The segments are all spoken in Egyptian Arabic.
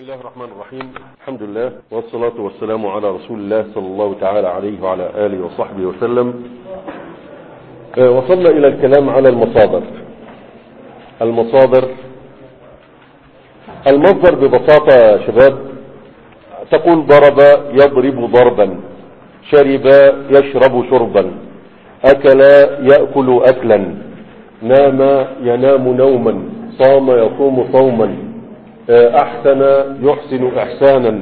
الله الرحمن الرحيم الحمد لله والصلاة والسلام على رسول الله صلى الله تعالى عليه وعلى آله وصحبه وسلم آه، وصلنا إلى الكلام على المصادر المصادر المصدر ببساطة يا شباب تقول ضرب يضرب ضربا شرب يشرب شربا أكل يأكل أكلا نام ينام نوما صام يصوم صوما أحسن يحسن إحسانا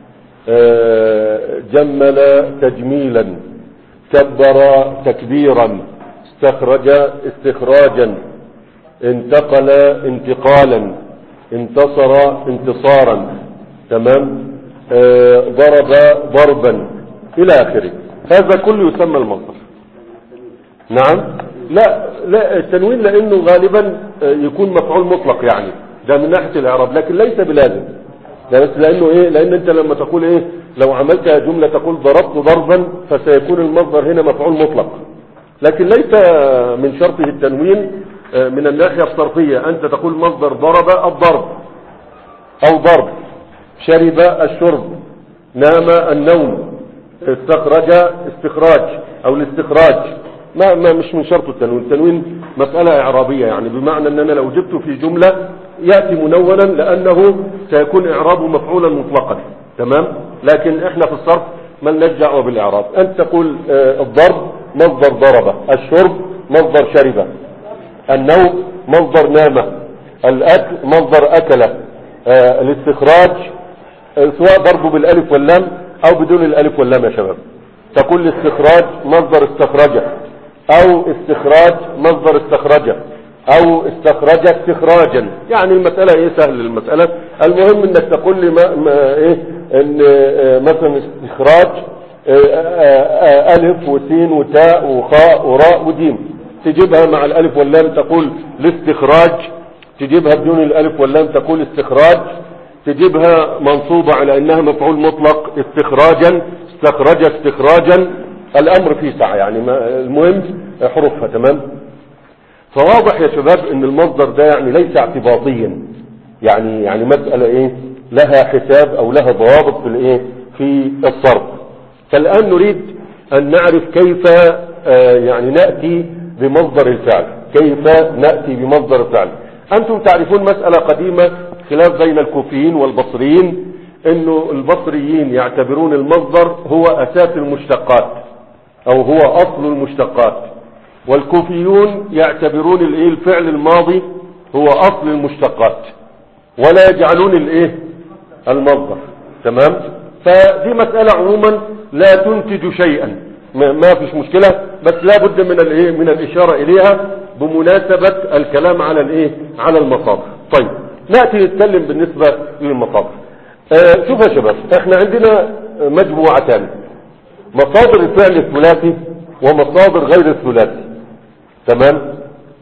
جمل تجميلا كبر تكبيرا استخرج استخراجا انتقل انتقالا انتصر انتصارا تمام ضرب ضربا الى اخره هذا كله يسمى المصدر نعم لا لا التنوين لانه غالبا يكون مفعول مطلق يعني ده من ناحية الاعراب لكن ليس بلازم ده بس لانه ايه لان انت لما تقول ايه لو عملت جملة تقول ضربت ضربا فسيكون المصدر هنا مفعول مطلق لكن ليس من شرطه التنوين من الناحية الصرفية انت تقول مصدر ضرب الضرب او ضرب شرب الشرب نام النوم استخرج استخراج او الاستخراج ما, ما مش من شرط التنوين التنوين مسألة اعرابية يعني بمعنى ان انا لو جبته في جملة يأتي منونا لانه سيكون اعرابه مفعولا مطلقا تمام لكن احنا في الصرف ما نرجع بالاعراب انت تقول آه الضرب مصدر ضرب الشرب مصدر شرب النوم مصدر نام الاكل مصدر اكل آه الاستخراج آه سواء ضربه بالالف واللام او بدون الالف واللام يا شباب تقول الاستخراج مصدر استخرج او استخراج مصدر استخرج او استخرج استخراجا يعني المسألة ايه سهل المسألة المهم انك تقول لي ما, ما ايه ان اه مثلا استخراج اه اه الف وسين وتاء وخاء وراء وجيم تجيبها مع الالف واللام تقول الاستخراج تجيبها بدون الالف واللام تقول استخراج تجيبها منصوبة على انها مفعول مطلق استخراجا استخرج استخراجا الامر فيه سعة يعني ما المهم حروفها تمام فواضح يا شباب ان المصدر ده يعني ليس اعتباطيا يعني يعني مسألة ايه لها حساب او لها ضوابط في الايه في الصرف فالان نريد ان نعرف كيف آه يعني نأتي بمصدر الفعل كيف نأتي بمصدر الفعل انتم تعرفون مسألة قديمة خلاف بين الكوفيين والبصريين انه البصريين يعتبرون المصدر هو اساس المشتقات او هو اصل المشتقات والكوفيون يعتبرون الايه الفعل الماضي هو اصل المشتقات ولا يجعلون الايه المصدر تمام فدي مسألة عموما لا تنتج شيئا ما فيش مشكلة بس لا بد من الايه من الاشارة اليها بمناسبة الكلام على الايه على المصادر طيب نأتي نتكلم بالنسبة للمصادر آه شوف يا شباب احنا عندنا مجموعتان مصادر الفعل الثلاثي ومصادر غير الثلاثي تمام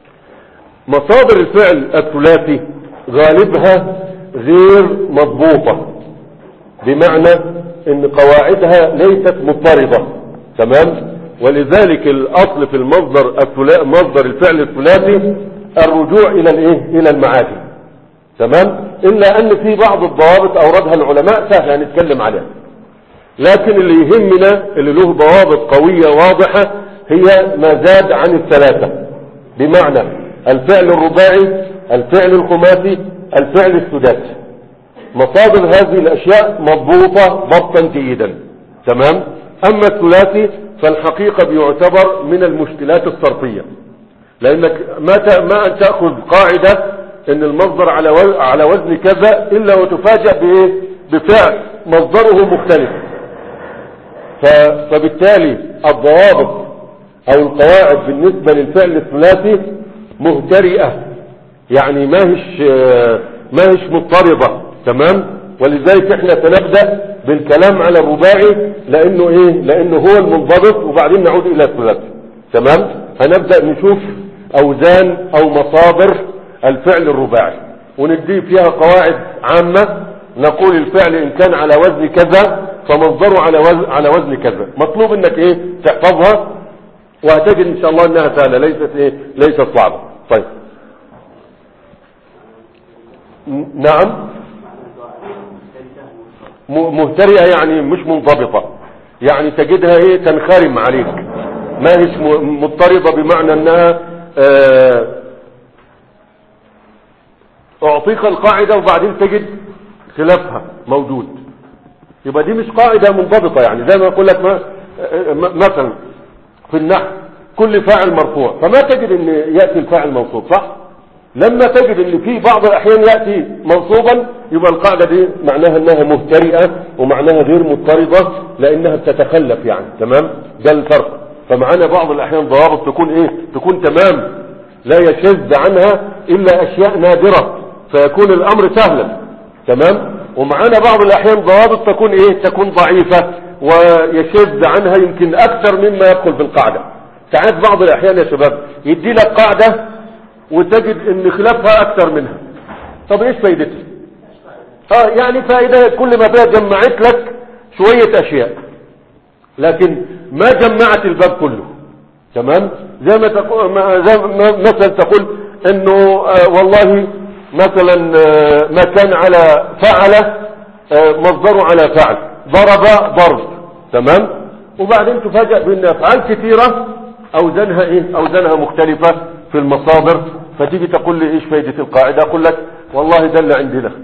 مصادر الفعل الثلاثي غالبها غير مضبوطة بمعنى ان قواعدها ليست مضطردة تمام ولذلك الاصل في المصدر مصدر الفعل الثلاثي الرجوع الى الايه الى المعادن تمام الا ان في بعض الضوابط اوردها العلماء سهل نتكلم عليها لكن اللي يهمنا اللي له ضوابط قوية واضحة هي ما زاد عن الثلاثة بمعنى الفعل الرباعي الفعل الخماسي الفعل السداسي مصادر هذه الاشياء مضبوطة ضبطا جيدا تمام اما الثلاثي فالحقيقة بيعتبر من المشكلات الصرفية لانك ما ما ان تأخذ قاعدة ان المصدر على على وزن كذا الا وتفاجأ بايه بفعل مصدره مختلف فبالتالي الضوابط او القواعد بالنسبة للفعل الثلاثي مهترئة يعني ما هش ما هش مضطربة تمام ولذلك احنا سنبدأ بالكلام على الرباعي لانه ايه لانه هو المنضبط وبعدين نعود الى الثلاثي تمام هنبدأ نشوف اوزان او مصادر الفعل الرباعي ونديه فيها قواعد عامة نقول الفعل ان كان على وزن كذا فمصدره على وزن على وزن كذا مطلوب انك ايه تحفظها وهتجد ان شاء الله انها سهله ليست ايه ليست صعبه طيب نعم م- مهترئة يعني مش منضبطة يعني تجدها ايه تنخرم عليك ما هيش م- مضطردة بمعنى انها آه، اعطيك القاعدة وبعدين تجد خلافها موجود يبقى دي مش قاعدة منضبطة يعني زي ما اقول لك ما م- مثلا في النحو كل فاعل مرفوع فما تجد ان يأتي الفاعل منصوب صح لما تجد ان في بعض الاحيان يأتي منصوبا يبقى القاعدة دي معناها انها مهترئة ومعناها غير مضطردة لانها بتتخلف يعني تمام ده الفرق فمعانا بعض الاحيان ضوابط تكون ايه تكون تمام لا يشذ عنها الا اشياء نادرة فيكون الامر سهلا تمام ومعانا بعض الاحيان ضوابط تكون ايه تكون ضعيفة ويشذ عنها يمكن اكثر مما يدخل في القاعدة ساعات بعض الاحيان يا شباب يدي لك قاعدة وتجد ان خلافها اكثر منها طب ايش فايدتها اه يعني فائدة كل ما فيها جمعت لك شوية اشياء لكن ما جمعت الباب كله تمام زي ما تقول ما زي ما مثلا تقول انه آه والله مثلا آه ما كان على فعل آه مصدره على فعل ضرب ضرب تمام وبعدين تفاجأ بان افعال كثيرة اوزانها ايه اوزانها مختلفة في المصادر فتيجي تقول لي ايش فايدة القاعدة اقول لك والله ده اللي عندنا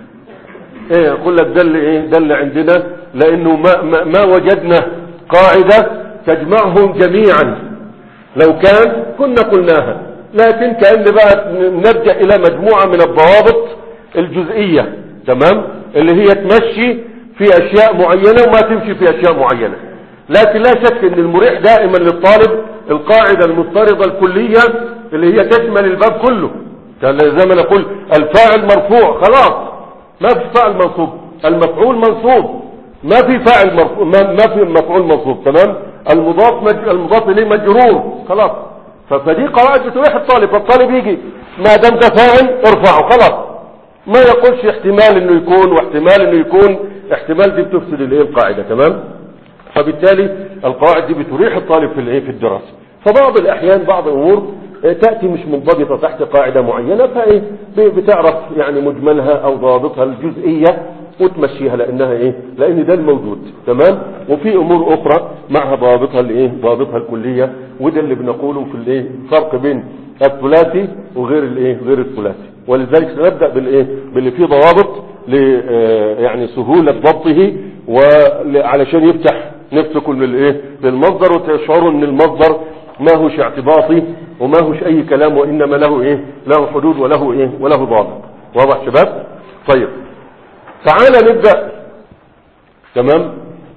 ايه اقول لك ده اللي ايه ده اللي عندنا لانه ما, ما, ما وجدنا قاعدة تجمعهم جميعا لو كان كنا قلناها لكن كأن بقى نرجع الى مجموعة من الضوابط الجزئية تمام اللي هي تمشي في اشياء معينة وما تمشي في اشياء معينة لكن لا شك ان المريح دائما للطالب القاعدة المضطردة الكلية اللي هي تشمل الباب كله زي ما نقول الفاعل مرفوع خلاص ما في فاعل منصوب المفعول منصوب ما في فاعل مرفوع ما, ما في مفعول منصوب تمام المضاف مج... المضاف اليه مجرور خلاص فدي قواعد بتريح الطالب فالطالب يجي ما دام ده فاعل ارفعه خلاص ما يقولش احتمال انه يكون واحتمال انه يكون احتمال دي بتفسد الايه القاعده تمام فبالتالي القواعد دي بتريح الطالب في الايه في الدراسه فبعض الاحيان بعض الامور تأتي مش منضبطة تحت قاعدة معينة فايه بتعرف يعني مجملها او ضوابطها الجزئية وتمشيها لانها ايه لان ده الموجود تمام وفي امور اخرى معها ضوابطها الايه ضوابطها الكلية وده اللي بنقوله في الايه فرق بين الثلاثي وغير الايه غير الثلاثي ولذلك سنبدأ بالايه باللي فيه ضوابط ل يعني سهولة ضبطه وعلشان يفتح نفسكم للايه للمصدر وتشعروا ان المصدر ما هوش اعتباطي وما هوش اي كلام وانما له ايه له حدود وله ايه وله ضابط واضح شباب طيب تعالى نبدأ تمام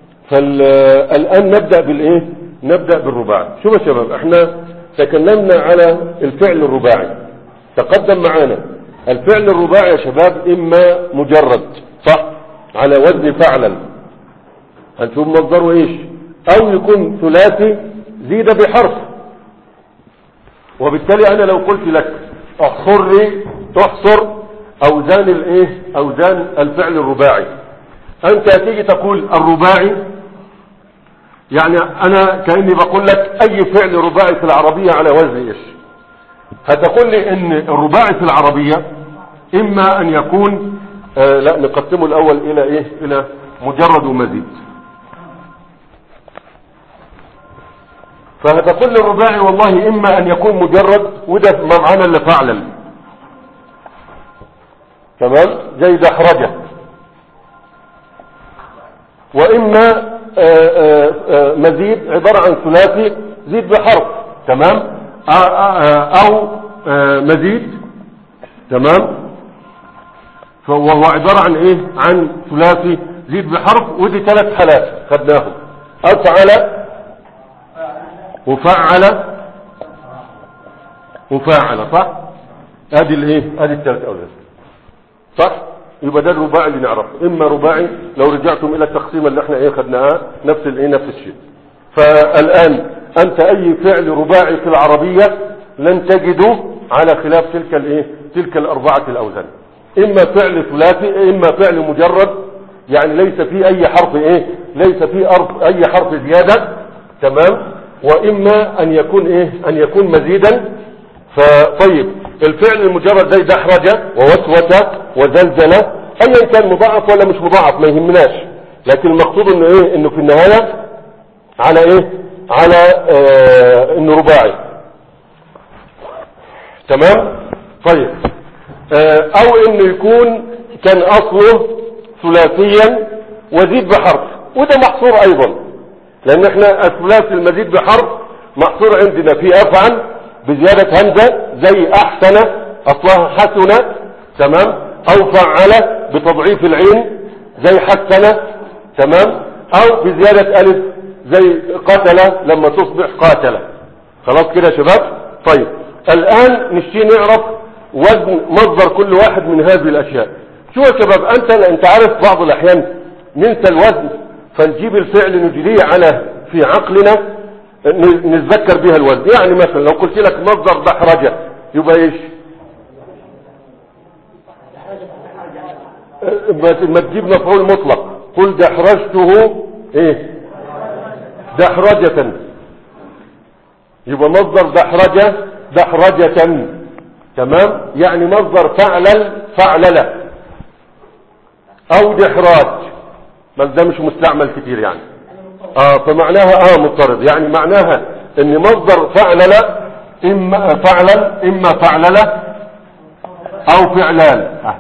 فالان نبدأ بالايه نبدأ بالرباعي شوف يا شباب احنا تكلمنا على الفعل الرباعي تقدم معانا الفعل الرباعي يا شباب اما مجرد صح على وزن فعلا هنشوف مصدره ايش او يكون ثلاثي زيد بحرف وبالتالي انا لو قلت لك احصر لي تحصر اوزان الايه اوزان الفعل الرباعي انت تيجي تقول الرباعي يعني انا كاني بقول لك اي فعل رباعي في العربية على وزن ايش هتقول لي ان الرباعي في العربية اما ان يكون آه لا نقسمه الاول الى ايه الى مجرد ومزيد فهتقول للرباعي والله اما ان يكون مجرد وده ما معانا الا فعلا تمام زي دحرجة واما آآ آآ مزيد عبارة عن ثلاثي زيد بحرف تمام او مزيد تمام فهو عبارة عن ايه عن ثلاثي زيد بحرف ودي ثلاث حالات خدناهم افعل وفعل وفاعل صح ادي الايه ادي الثلاث اولاد صح يبقى ده الرباعي اللي نعرفه اما رباعي لو رجعتم الى التقسيمه اللي احنا ايه خدناها نفس الايه نفس الشيء فالان انت اي فعل رباعي في العربيه لن تجده على خلاف تلك الايه تلك الاربعه الاوزان اما فعل ثلاثي اما فعل مجرد يعني ليس فيه اي حرف ايه ليس فيه اي حرف زياده تمام واما ان يكون ايه ان يكون مزيدا فطيب الفعل المجرد زي دحرج ووسوس وزلزل ايا كان مضاعف ولا مش مضاعف ما يهمناش لكن المقصود انه ايه انه في النهاية على ايه على آه انه رباعي تمام طيب آه او انه يكون كان اصله ثلاثيا وزيد بحرف وده محصور ايضا لان احنا الثلاثي المزيد بحرف محصور عندنا في افعل بزيادة همزة زي احسن اصلها حسن تمام او فعل بتضعيف العين زي حسن تمام او بزيادة الف زي قتل لما تصبح قاتل خلاص كده يا شباب طيب الان نشتي نعرف وزن مصدر كل واحد من هذه الاشياء شو يا شباب انت انت عارف بعض الاحيان ننسى الوزن فنجيب الفعل نجريه على في عقلنا نتذكر بها الوزن يعني مثلا لو قلت لك مصدر دحرجة يبقى ايش ما تجيب مفعول مطلق قل دحرجته ايه دحرجة يبقى مصدر دحرجة دحرجة تمام يعني مصدر فعلل فعللة او دحراج بس ده مش مستعمل كتير يعني اه فمعناها اه مضطرد يعني معناها ان مصدر فعلل اما فعلل اما فعللة او فعلان آه.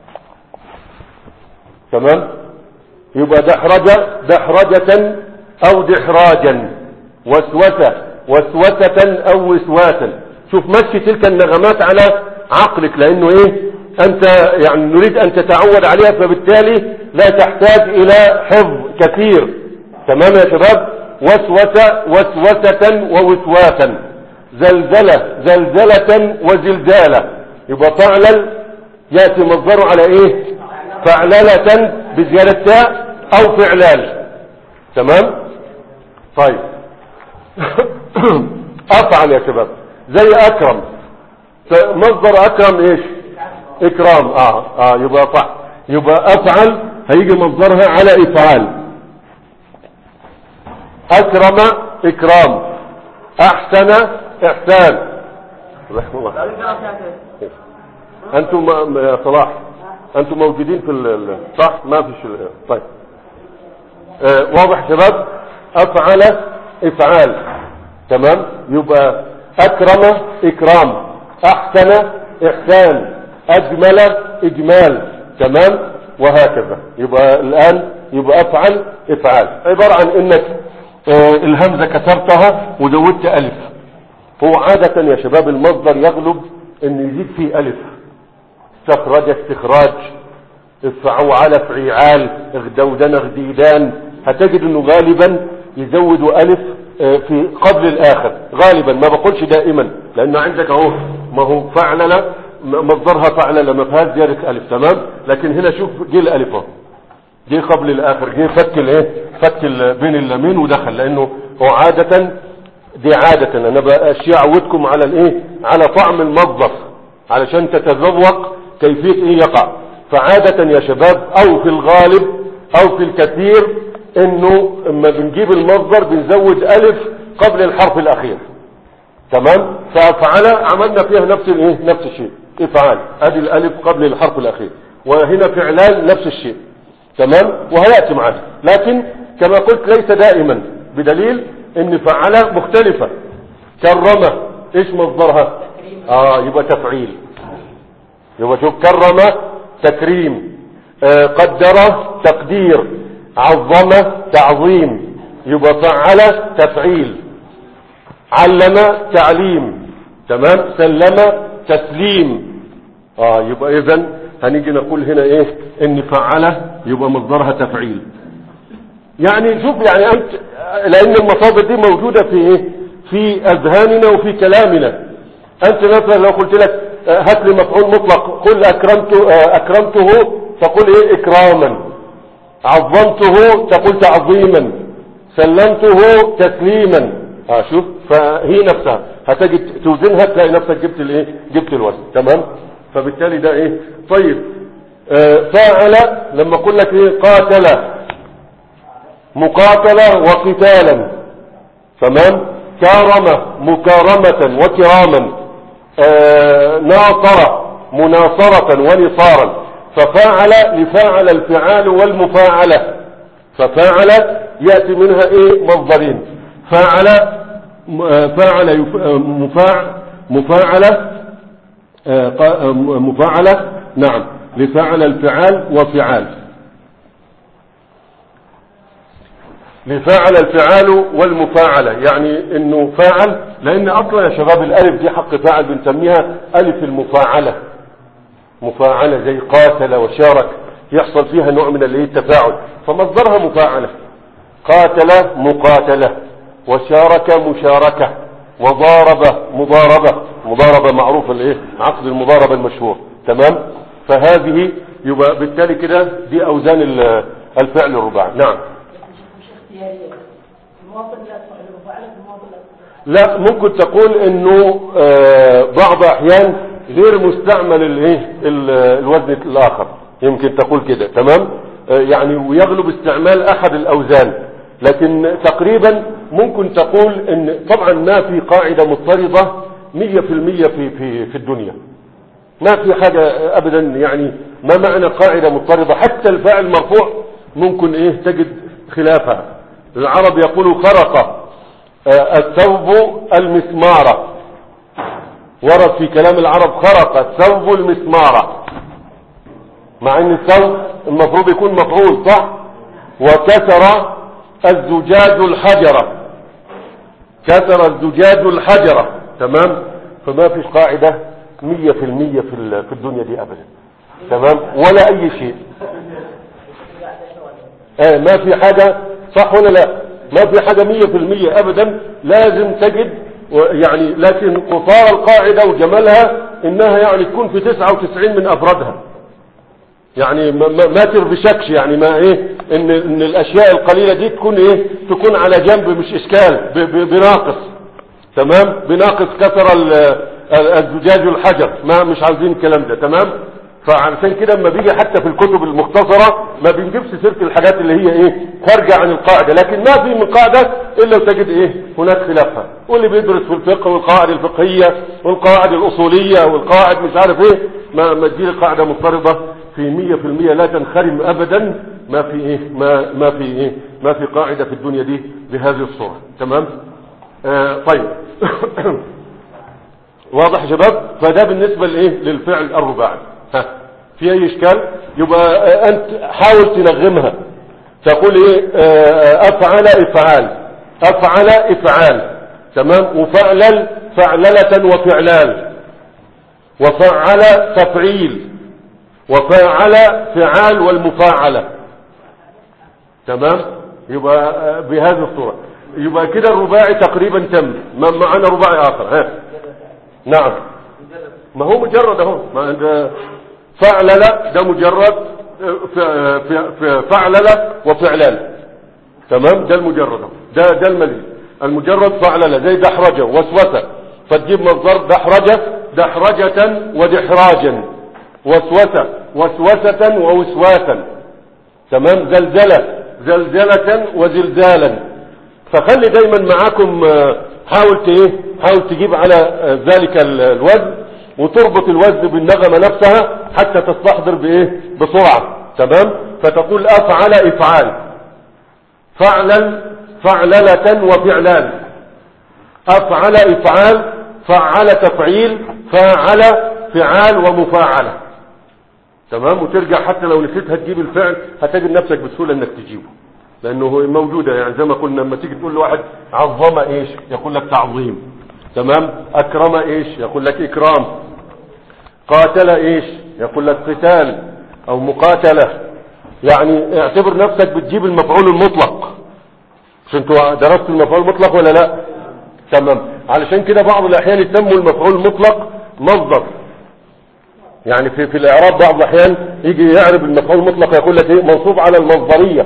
تمام يبقى دحرجة دحرجة او دحراجا وسوسة وسوسة او وسواسا شوف مشي تلك النغمات على عقلك لانه ايه انت يعني نريد ان تتعود عليها فبالتالي لا تحتاج الى حفظ كثير تمام يا شباب وسوسة وسوسة ووسواسا زلزلة زلزلة وزلزالة يبقى فعلل يأتي مصدره على ايه فعللة بزيادة تاء او فعلال تمام طيب افعل يا شباب زي اكرم مصدر اكرم ايش اكرام اه اه يبقى صح يبقى افعل هيجي مصدرها على افعال اكرم اكرام احسن احسان رحمه الله انتم يا صلاح انتم موجودين في ال صح ما فيش طيب آه واضح شباب افعل افعال تمام يبقى اكرم اكرام احسن احسان اجمل اجمال تمام وهكذا يبقى الان يبقى افعل افعال عبارة عن انك آه الهمزة كسرتها وزودت الف هو عادة يا شباب المصدر يغلب ان يزيد فيه الف استخرج استخراج افعوعل افعيعال اغدودن اغديدان هتجد انه غالبا يزود الف في قبل الاخر غالبا ما بقولش دائما لانه عندك اهو ما هو فعلل مصدرها فعلل ما فيهاش زياده الف تمام لكن هنا شوف جه الالف اهو جه قبل الاخر جه فك الايه فك بين اللامين ودخل لانه هو عاده دي عاده انا باشي اعودكم على الايه على طعم المصدر علشان تتذوق كيفيه ايه يقع فعاده يا شباب او في الغالب او في الكثير انه اما بنجيب المصدر بنزود الف قبل الحرف الاخير تمام فافعل عملنا فيها نفس الايه نفس الشيء افعال ادي الالف قبل الحرف الاخير وهنا فعلان نفس الشيء تمام وهياتي معنا لكن كما قلت ليس دائما بدليل ان فعل مختلفه كرمه ايش مصدرها اه يبقى تفعيل يبقى شوف كرم تكريم آه قدر تقدير عظم تعظيم يبقى فعل تفعيل علم تعليم تمام سلم تسليم اه يبقى اذا هنيجي نقول هنا ايه ان فعل يبقى مصدرها تفعيل يعني شوف يعني انت لان المصادر دي موجودة في ايه في اذهاننا وفي كلامنا انت مثلا لو قلت لك هات لي مفعول مطلق قل اكرمته اكرمته فقل ايه اكراما عظمته تقول تعظيما سلمته تسليما ها شوف فهي نفسها هتجد توزنها تلاقي نفسك جبت الايه جبت الوزن تمام فبالتالي ده ايه طيب آه فاعل لما اقول لك ايه قاتل مقاتلة وقتالا تمام كارمة مكارمة وكراما آه ناصرة مناصرة ونصارا ففاعل لفاعل الفعال والمفاعلة ففاعل يأتي منها ايه مصدرين فاعل فاعل يف- مفاع مفاعلة آه، قا- آه، مفاعلة نعم لفاعل الفعال وفعال لفاعل الفعال والمفاعلة يعني انه فاعل لان اصلا يا شباب الالف دي حق فاعل بنسميها الف المفاعلة مفاعلة زي قاتل وشارك يحصل فيها نوع من الايه التفاعل فمصدرها مفاعلة قاتل مقاتلة وشارك مشاركة وضارب مضاربة مضاربة معروفة الايه عقد المضاربة المشهور تمام فهذه يبقى بالتالي كده دي اوزان ال- الفعل الرباعي نعم مش اختيارية المواطن لا تفعل وفعلت المواطن لا تفعل لا ممكن تقول انه آه، بعض احيان غير مستعمل الايه ال- الوزن الاخر يمكن تقول كده تمام آه، يعني ويغلب استعمال احد الاوزان لكن تقريبا ممكن تقول ان طبعا ما في قاعدة مضطردة مية في المية في, في, في الدنيا ما في حاجة ابدا يعني ما معنى قاعدة مضطردة حتى الفاعل مرفوع ممكن ايه تجد خلافها العرب يقولوا خرق آه، الثوب المسمارة ورد في كلام العرب خرق الثوب المسمارة مع ان الثوب المفروض يكون مفعول صح وكسر الزجاج الحجرة كسر الزجاج الحجرة تمام فما فيش قاعدة مية في المية في ال- في الدنيا دي ابدا تمام ولا اي شيء آه ما في حاجة صح ولا لا ما في حاجة مية في المية ابدا لازم تجد و- يعني لكن قصار القاعدة وجمالها انها يعني تكون في تسعة وتسعين من افرادها يعني ما, ما ما تربشكش يعني ما ايه ان, ان الاشياء القليلة دي تكون ايه تكون على جنب مش اشكال ب- ب- بناقص تمام بناقص كسر ال- ال- الزجاج والحجر ما مش عاوزين الكلام ده تمام فعشان كده لما بيجي حتى في الكتب المختصرة ما بنجيبش سيرة الحاجات اللي هي ايه خارجة عن القاعدة لكن ما في من قاعدة الا وتجد ايه هناك خلافها واللي بيدرس في الفقه والقواعد الفقهية والقواعد الاصولية والقواعد مش عارف ايه ما, ما تجي قاعدة مضطردة في مية في المية لا تنخرم ابدا ما في ايه ما, ما في ايه ما في قاعدة في الدنيا دي بهذه الصورة تمام آه طيب واضح يا شباب فده بالنسبة لايه للفعل الرباعي ها في اي اشكال يبقى آه انت حاول تنغمها تقول ايه آه افعل افعال افعل افعال تمام وفعلل فعللة وفعلال وفعل تفعيل وفعل فعال والمفاعلة تمام يبقى آه، بهذه الصورة يبقى كده الرباعي تقريبا تم ما معنا رباعي اخر ها نعم ما هو مجرد اهو ما ده فعلل ده مجرد آه، ف- آه، ف- ف- فعلل وفعلال تمام ده المجرد اهو. ده ده المزيد المجرد فعلل زي دحرجة وسوسة فتجيب مصدر دحرجة دحرجة ودحراجا وسوسة وسوسة ووسواسا تمام زلزلة زلزلة وزلزالا فخلي دايما معاكم آه، حاول ت- ايه حاول تجيب على آه، ذلك ال- الوزن وتربط الوزن بالنغمة نفسها حتى تستحضر بايه بسرعة تمام فتقول افعل افعال فعلا فعللة وفعلان افعل افعال فعل تفعيل فاعل فعال ومفاعلة تمام وترجع حتى لو نسيتها تجيب الفعل هتجد نفسك بسهولة انك تجيبه لانه هو موجودة يعني زي ما قلنا لما تيجي تقول لواحد عظم ايش يقول لك تعظيم تمام اكرم ايش يقول لك اكرام قاتل ايش يقول لك قتال او مقاتلة يعني اعتبر نفسك بتجيب المفعول المطلق مش انتوا درستوا المفعول المطلق ولا لا تمام علشان كده بعض الاحيان يسموا المفعول المطلق مصدر يعني في في الاعراب بعض الاحيان يجي يعرب المفعول المطلق يقول لك ايه منصوب على المصدريه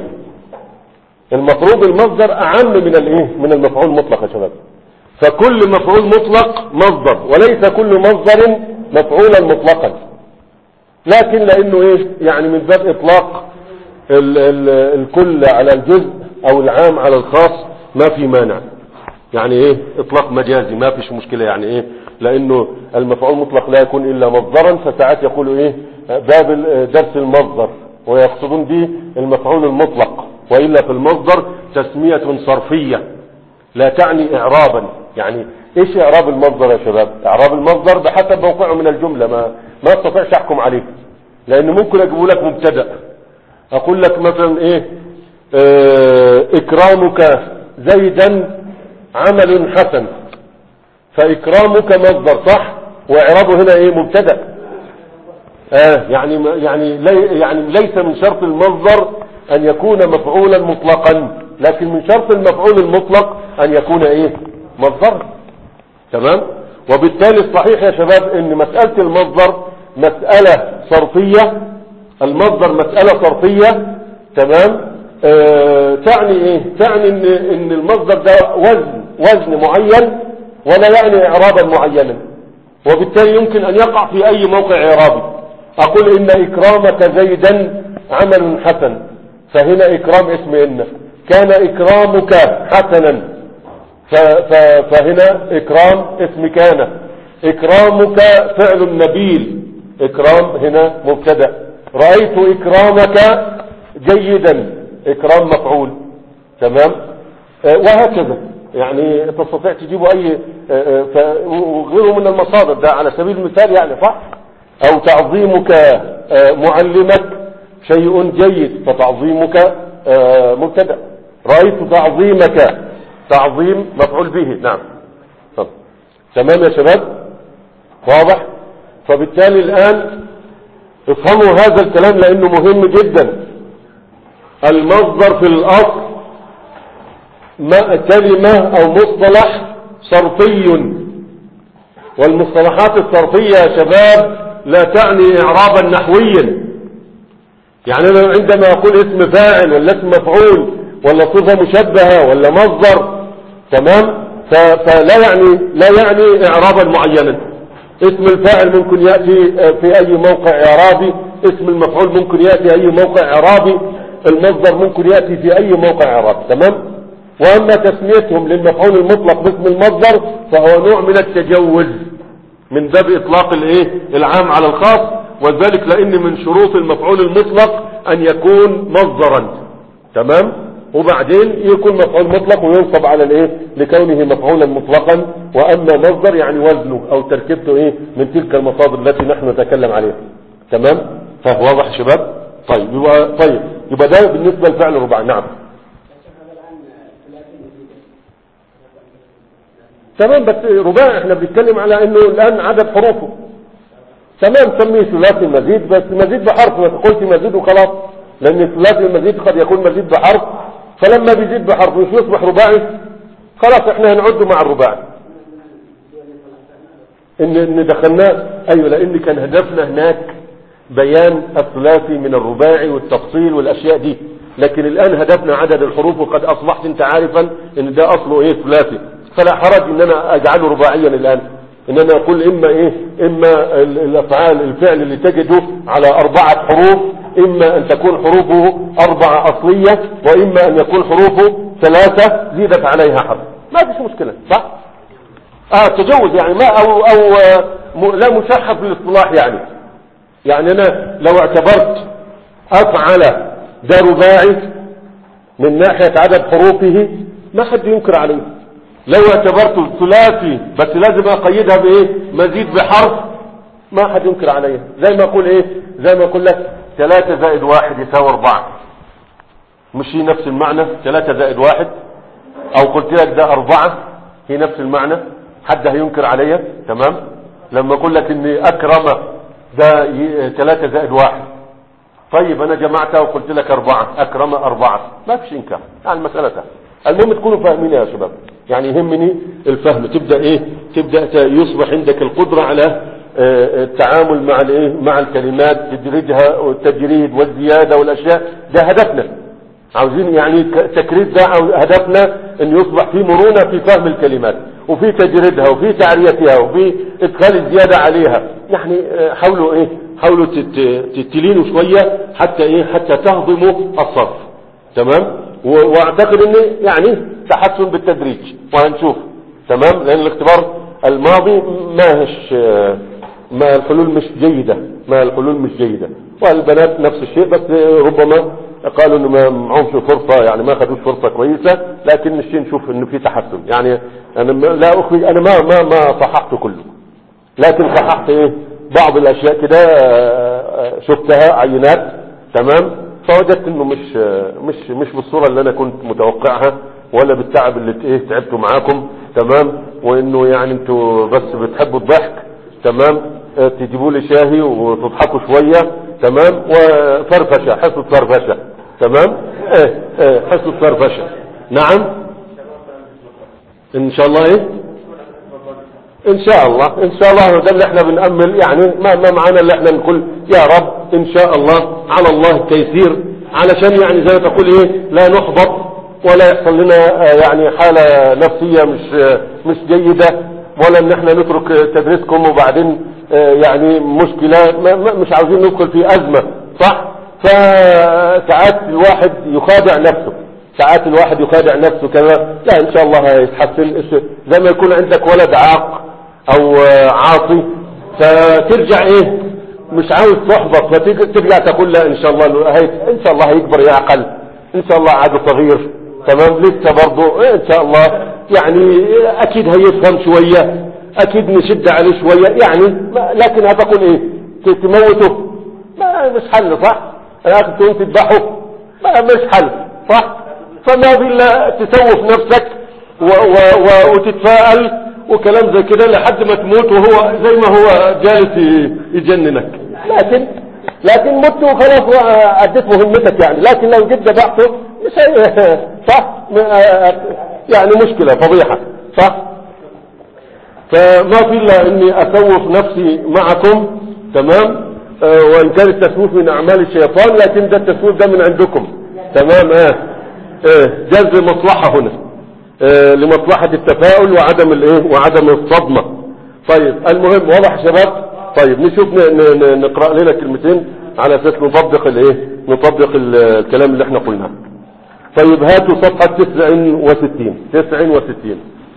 المفروض المصدر اعم من الايه من المفعول المطلق يا شباب فكل مفعول مطلق مصدر وليس كل مصدر مفعولا مطلقا لكن لانه ايه يعني من باب اطلاق ال ال الكل على الجزء او العام على الخاص ما في مانع يعني ايه اطلاق مجازي ما فيش مشكلة يعني ايه لانه المفعول المطلق لا يكون الا مصدرا فساعات يقولوا ايه باب ال- درس المصدر ويقصدون به المفعول المطلق والا في المصدر تسمية صرفية لا تعني اعرابا يعني ايش اعراب المصدر يا شباب اعراب المصدر بحسب موقعه من الجملة ما ما استطيعش احكم عليه لان ممكن اجيب لك مبتدا اقول لك مثلا ايه اه اكرامك زيدا عمل حسن فاكرامك مصدر صح واعرابه هنا ايه مبتدا آه يعني يعني لي يعني ليس من شرط المصدر ان يكون مفعولا مطلقا لكن من شرط المفعول المطلق ان يكون ايه مصدر تمام وبالتالي الصحيح يا شباب ان مسألة المصدر مسألة صرفية المصدر مسألة صرفية تمام آه تعني ايه تعني ان, إن المصدر ده وزن وزن معين ولا يعني اعرابا معينا وبالتالي يمكن ان يقع في اي موقع اعرابي اقول ان اكرامك زيدا عمل حسن فهنا اكرام اسم ان كان اكرامك حسنا ف- ف- فهنا اكرام اسم كان اكرامك فعل نبيل اكرام هنا مبتدا رايت اكرامك جيدا اكرام مفعول تمام آه، وهكذا يعني تستطيع تجيب اي آه، آه، ف- وغيره من المصادر ده على سبيل المثال يعني صح او تعظيمك آه، معلمك شيء جيد فتعظيمك آه، مبتدا رايت تعظيمك تعظيم مفعول به نعم طب. تمام يا شباب واضح فبالتالي الآن افهموا هذا الكلام لأنه مهم جدا المصدر في الأصل ما كلمة أو مصطلح صرفي والمصطلحات الصرفية يا شباب لا تعني إعرابا نحويا يعني أنا عندما أقول اسم فاعل ولا اسم مفعول ولا صفة مشبهة ولا مصدر تمام ف- فلا يعني لا يعني إعرابا معينا اسم الفاعل ممكن يأتي في أي موقع إعرابي اسم المفعول ممكن يأتي أي موقع إعرابي المصدر ممكن يأتي في أي موقع إعرابي تمام وأما تسميتهم للمفعول المطلق باسم المصدر فهو نوع من التجوز من باب إطلاق الإيه العام على الخاص وذلك لأن من شروط المفعول المطلق أن يكون مصدرا تمام وبعدين يكون مفعول مطلق وينصب على الايه لكونه مفعولا مطلقا واما مصدر يعني وزنه او تركيبته ايه من تلك المصادر التي نحن نتكلم عليها تمام فهو واضح يا شباب طيب يبقى طيب يبقى ده بالنسبه لفعل الرباعي نعم تمام بس رباعي احنا بنتكلم على انه الان عدد حروفه تمام سميه ثلاثي مزيد بس مزيد بحرف ما تقولش مزيد وخلاص لان الثلاثي المزيد قد يكون مزيد بحرف فلما بيزيد بحرف مش يصبح رباعي خلاص احنا هنعده مع الرباعي ان ان دخلناه ايوه لان كان هدفنا هناك بيان الثلاثي من الرباعي والتفصيل والاشياء دي لكن الان هدفنا عدد الحروف وقد اصبحت انت عارفا ان ده اصله ايه ثلاثي فلا حرج ان انا اجعله رباعيا الان ان انا اقول اما ايه اما ال- الافعال الفعل اللي تجده على اربعة حروف اما ان تكون حروفه اربعة اصلية واما ان يكون حروفه ثلاثة زيدت عليها حرف ما فيش مشكلة صح اه تجوز يعني ما او او آه، م- لا مشحف للاصطلاح يعني يعني انا لو اعتبرت افعل ده رباعي من ناحية عدد حروفه ما حد ينكر عليه لو اعتبرته ثلاثي بس لازم اقيدها بايه مزيد بحرف ما حد ينكر عليها زي ما اقول ايه زي ما اقول لك ثلاثة زائد واحد يساوي اربعة مش هي نفس المعنى ثلاثة زائد واحد او قلت لك ده اربعة هي نفس المعنى حد هينكر عليا تمام لما اقول لك اني اكرم ده ي- ثلاثة زائد واحد طيب انا جمعتها وقلت لك اربعة اكرم اربعة ما فيش انكار يعني المسألة سهلة. المهم تكونوا فاهمين يا شباب يعني يهمني الفهم تبدأ ايه تبدأ ت- يصبح عندك القدرة على آه، التعامل مع الايه مع الكلمات تدريجها والتجريد والزيادة والاشياء ده هدفنا عاوزين يعني ك- تكريد ده عاو- هدفنا ان يصبح في مرونة في فهم الكلمات وفي تجريدها وفي تعريتها وفي ادخال الزيادة عليها يعني آه، حاولوا ايه حاولوا تت- ت- تلينوا شوية حتى ايه حتى تهضموا الصرف تمام و- واعتقد ان يعني تحسن بالتدريج وهنشوف تمام لان الاختبار الماضي ما هش ما الحلول مش جيدة ما الحلول مش جيدة والبنات نفس الشيء بس ربما قالوا انه ما معهمش فرصة يعني ما خدوش فرصة كويسة لكن الشيء نشوف انه في تحسن يعني انا ما- لا اخرج انا ما ما ما صححت كله لكن صححت ايه بعض الاشياء كده آه، آه، شفتها عينات تمام فوجدت انه مش آه، مش مش بالصوره اللي انا كنت متوقعها ولا بالتعب اللي ت- ايه تعبته معاكم تمام وانه يعني انتوا بس بتحبوا الضحك تمام آه، تجيبوا لي شاهي وتضحكوا شويه تمام وفرفشه حصه فرفشه تمام ايه ايه حصه فرفشه نعم ان شاء الله ايه ان شاء الله ان شاء الله ده اللي احنا بنأمل يعني ما, ما معانا اللي احنا نقول يا رب ان شاء الله على الله التيسير علشان يعني زي ما تقول ايه لا نحبط ولا يحصل لنا آه، يعني حالة نفسية مش آه، مش جيدة ولا ان احنا نترك تدريسكم وبعدين آه، يعني مشكلة ما ما- مش عاوزين ندخل في ازمة صح فساعات الواحد يخادع نفسه ساعات الواحد يخادع نفسه كذا لا ان شاء الله هيتحسن إيش- زي ما يكون عندك ولد عاق او آه، عاصي فترجع ايه مش عاوز تحبط فترجع تقول لا ان شاء الله هي ان شاء الله هيكبر يعقل ان شاء الله عاد صغير تمام لسه برضه إيه ان شاء الله يعني اكيد هيفهم شوية اكيد نشد عليه شوية يعني ما- لكن هتقول ايه ت- تموته ما مش حل صح يا اخي تقوم تذبحه ما مش حل صح فما في الا تسوف نفسك و و و وتتفائل وكلام زي كده لحد ما تموت وهو زي ما هو جالس ي- يجننك لكن لكن مت وخلاص و- اديت مهمتك يعني لكن لو جيت ذبحته مش هي صح م- يعني مشكلة فضيحة صح فما في الا اني اسوف نفسي معكم تمام آه وان كان التسويف من اعمال الشيطان لكن ده التسويف ده من عندكم تمام اه, آه جلب مصلحة هنا آه لمصلحة التفاؤل وعدم الايه وعدم الصدمة طيب المهم واضح يا شباب طيب نشوف ن- ن- ن- نقرأ لنا كلمتين على اساس نطبق الايه نطبق ال- الكلام اللي احنا قلناه طيب هاتوا صفحة 69 69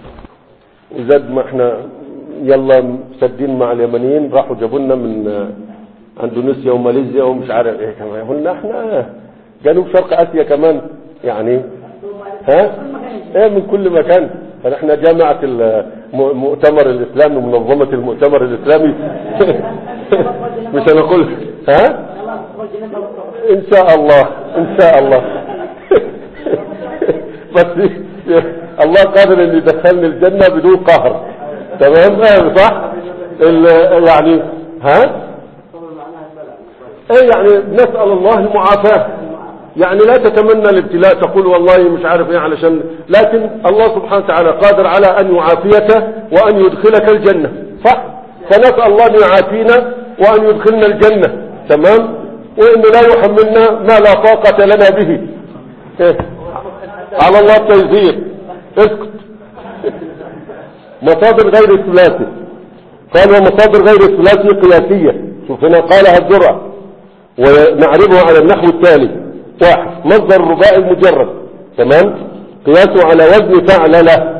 زاد ما احنا يلا مسدين مع اليمنيين راحوا جابوا لنا من آه، اندونيسيا وماليزيا ومش عارف ايه كمان قلنا احنا جنوب شرق اسيا كمان يعني ها ايه من كل مكان فنحن جامعة المؤتمر الاسلامي منظمة المؤتمر الاسلامي مش انا اقول ها ان شاء الله ان شاء الله بس الله قادر ان يدخلني الجنة بدون قهر تمام آه صح ال- يعني ها ايه يعني نسأل الله المعافاة يعني لا تتمنى الابتلاء تقول والله مش عارف ايه علشان لكن الله سبحانه وتعالى قادر على ان يعافيك وان يدخلك الجنة صح فنسأل الله ان يعافينا وان يدخلنا الجنة تمام وانه لا يحملنا ما لا طاقة لنا به إيه؟ على الله التيسير اسكت مصادر غير الثلاثي قال ومصادر غير الثلاثي قياسية شوف هنا قالها الزرع ونعربها على النحو التالي واحد مصدر الرباعي المجرد تمام قياسه على وزن فعلله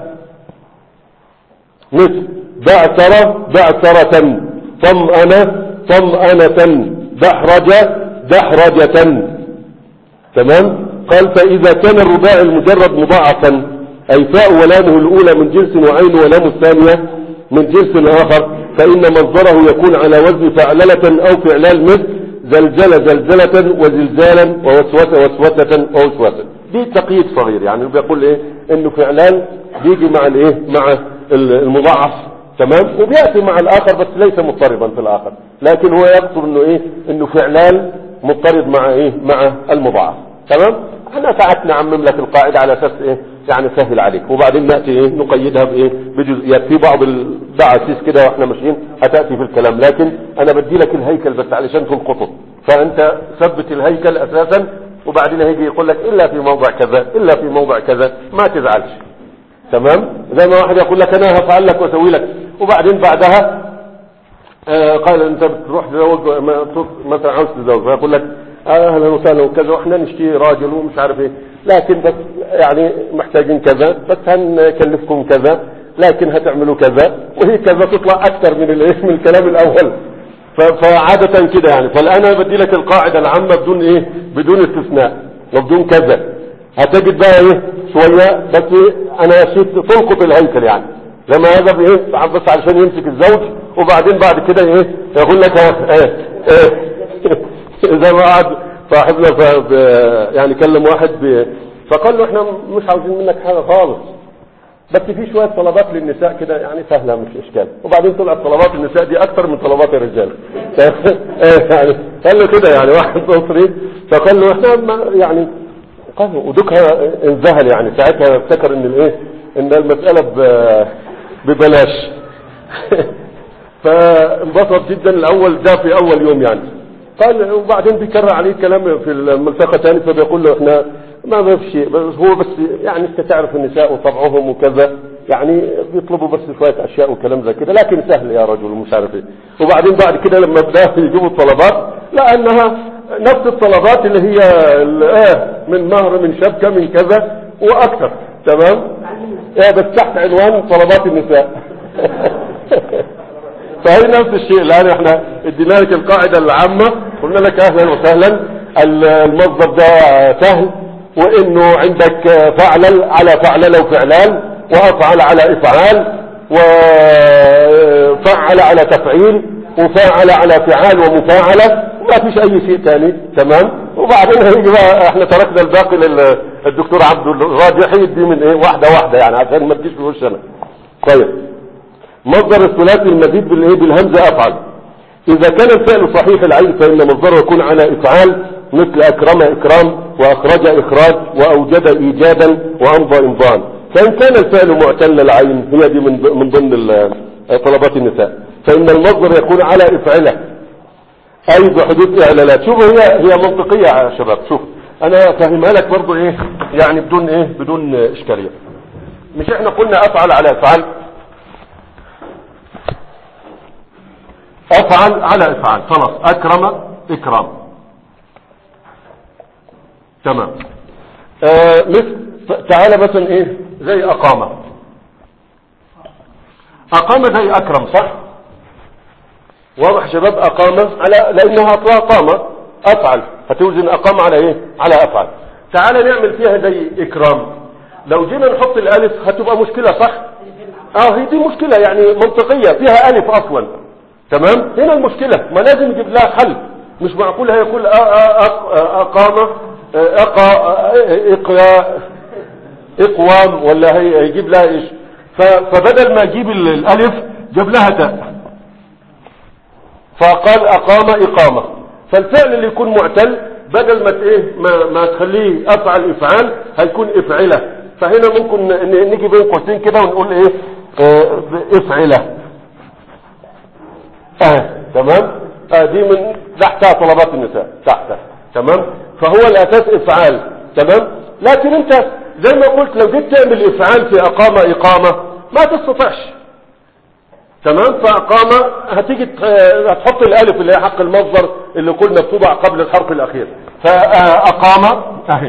مثل بعثر بعثرة طمأن طمأنة دحرج دحرجة تمام قال فإذا كان الرباعي المجرد مضاعفا أي فاء ولامه الأولى من جنس وعين ولام الثانية من جنس آخر فإن مصدره يكون على وزن فعللة أو فعلال مثل زلزلة زلزلة وزلزالا ووسوسة وسوسة ووسوسة دي تقييد صغير يعني بيقول ايه انه فعلان بيجي مع الايه مع المضاعف تمام وبيأتي مع الاخر بس ليس مضطربا في الاخر لكن هو يقصد انه ايه انه فعلان مضطرب مع ايه مع المضاعف تمام احنا ساعات نعمم لك القاعدة على اساس ايه يعني سهل عليك وبعدين نأتي ايه نقيدها بايه بجزئيات في بعض البعثيس كده واحنا ماشيين هتأتي في الكلام لكن انا بدي لك الهيكل بس علشان تلقطه فانت ثبت الهيكل اساسا وبعدين هيجي يقول لك الا في موضع كذا الا في موضع كذا ما تزعلش تمام زي ما واحد يقول لك انا هفعل لك واسوي لك وبعدين بعدها آه قال انت بتروح تزوج ما- تروح- مثلا عاوز تتزوج فيقول لك آه اهلا وسهلا وكذا واحنا نشتري راجل ومش عارف ايه لكن بس يعني محتاجين كذا بس هنكلفكم كذا لكن هتعملوا كذا وهي كذا تطلع اكثر من الايه من الكلام الاول ف- فعادة كده يعني فالان انا بدي لك القاعدة العامة بدون ايه بدون استثناء وبدون كذا هتجد بقى ايه شوية بس إيه انا شفت تلقط الهيكل يعني لما هذا بايه بس علشان يمسك الزوج وبعدين بعد كده ايه يقول لك اه ايه ايه زي ما قعد صاحبنا ف- ب- يعني كلم واحد ب- فقال له احنا مش عاوزين منك حاجة خالص بس في شوية طلبات للنساء كده يعني سهلة مش إشكال وبعدين طلعت طلبات النساء دي أكثر من طلبات الرجال إيه يعني قال له كده يعني واحد مصري فقال له احنا ما يعني قال له ودكها انذهل يعني ساعتها افتكر ان الايه ان المسألة ب- ببلاش فانبسط جدا الاول ده في اول يوم يعني قال وبعدين بيكرر عليه كلام في الملتقى تاني فبيقول له احنا ما ما في شيء بس هو بس يعني انت تعرف النساء وطبعهم وكذا يعني بيطلبوا بس شوية اشياء وكلام زي كده لكن سهل يا رجل ومش عارف ايه وبعدين بعد كده لما بدأ يجيبوا الطلبات لانها نفس الطلبات اللي هي ال- اه من مهر من شبكة من كذا واكثر تمام اه بس تحت عنوان طلبات النساء فهي نفس الشيء الان احنا ادينا لك القاعدة العامة قلنا لك اهلا وسهلا ال- المصدر ده سهل وانه عندك فعلل على فعلل وفعلان وافعل على افعال وفعل على تفعيل وفاعل على فعال ومفاعلة وما فيش اي شيء تاني تمام وبعدين هيجي بقى احنا تركنا الباقي للدكتور عبد الراجح يدي من ايه واحدة واحدة يعني عشان ما تجيش في وشنا طيب مصدر الثلاثي المزيد بالايه بالهمزة افعل اذا كان الفعل صحيح العين فان مصدره يكون على افعال مثل اكرم اكرام واخرج اخراج واوجد ايجادا وامضى امضاء فان كان الفعل معتل العين هي دي من من ضمن ال- طلبات النساء فان المصدر يكون على افعله اي بحدوث اعلانات شوف هي هي منطقية يا شباب شوف انا فاهمها لك برضو ايه يعني بدون ايه بدون اشكالية مش احنا قلنا افعل على افعال افعل على افعال خلاص اكرم اكرام تمام آه مثل تعالى مثلا ايه زي اقامة اقامة زي اكرم صح واضح شباب اقامة على لانها اصلها قامة افعل هتوزن اقامة على ايه على افعل تعالى نعمل فيها زي اكرام لو جينا نحط الالف هتبقى مشكلة صح اه هي دي مشكلة يعني منطقية فيها الف اصلا تمام هنا المشكلة ما لازم نجيب لها حل مش معقول هيقول أ- أ- أ- اقامة اقا اقيا اقوام ولا هي هيجيب لها ايش ف- فبدل ما يجيب ال- الالف جاب لها تاء فقال اقام اقامة فالفعل اللي يكون معتل بدل ما ت- ايه ما, ما تخليه افعل افعال هيكون افعله فهنا ممكن ن- نيجي بين قوسين كده ونقول ايه آه، افعله اه تمام اه دي من تحتها طلبات النساء تحتها تمام فهو الاساس افعال تمام لكن انت زي ما قلت لو جيت تعمل افعال في اقامة اقامة ما تستطيعش تمام فاقامة هتيجي ت- هتحط الالف اللي هي حق المصدر اللي قلنا بتوضع قبل الحرف الاخير فاقامة اهي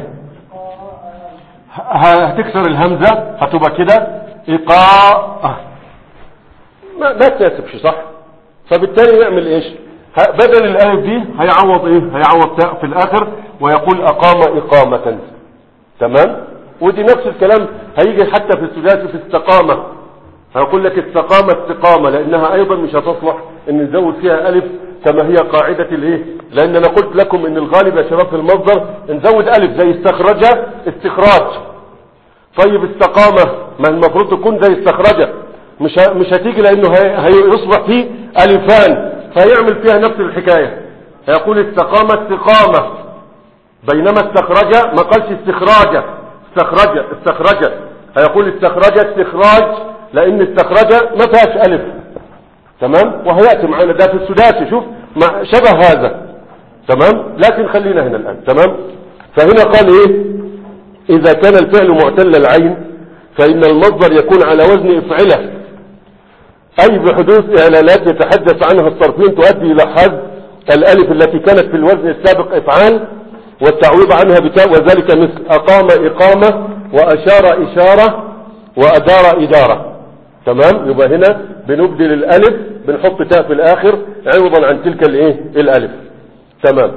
ه- هتكسر الهمزة هتبقى كده اقاء ما, ما تناسبش صح فبالتالي يعمل ايش ه- بدل الالف دي هيعوض ايه هيعوض تاء في الاخر ويقول اقام اقامة تمام ودي نفس الكلام هيجي حتى في الثلاثي في استقامة هيقول لك استقامة استقامة لانها ايضا مش هتصلح ان نزود فيها الف كما هي قاعدة الايه لان انا قلت لكم ان الغالب يا شباب في المصدر نزود الف زي استخرج استخراج طيب استقامة ما المفروض تكون زي استخرجة مش ه- مش هتيجي لانه هي- هيصبح فيه الفان فيعمل فيها نفس الحكاية هيقول استقامة استقامة بينما استخرج ما قالش استخراج استخرج استخرج هيقول استخرج استخراج لان استخرج ما فيهاش الف تمام وهياتي معنا ده في السداسي شوف ما شبه هذا تمام لكن خلينا هنا الان تمام فهنا قال ايه اذا كان الفعل معتل العين فان المصدر يكون على وزن افعله اي بحدوث اعلانات يتحدث عنها الصرفين تؤدي الى حذف الالف التي كانت في الوزن السابق افعال والتعويض عنها بتاء وذلك مثل اقام اقامة واشار اشارة وادار ادارة تمام يبقى هنا بنبدل الالف بنحط تاء في الاخر عوضا عن تلك الايه الالف تمام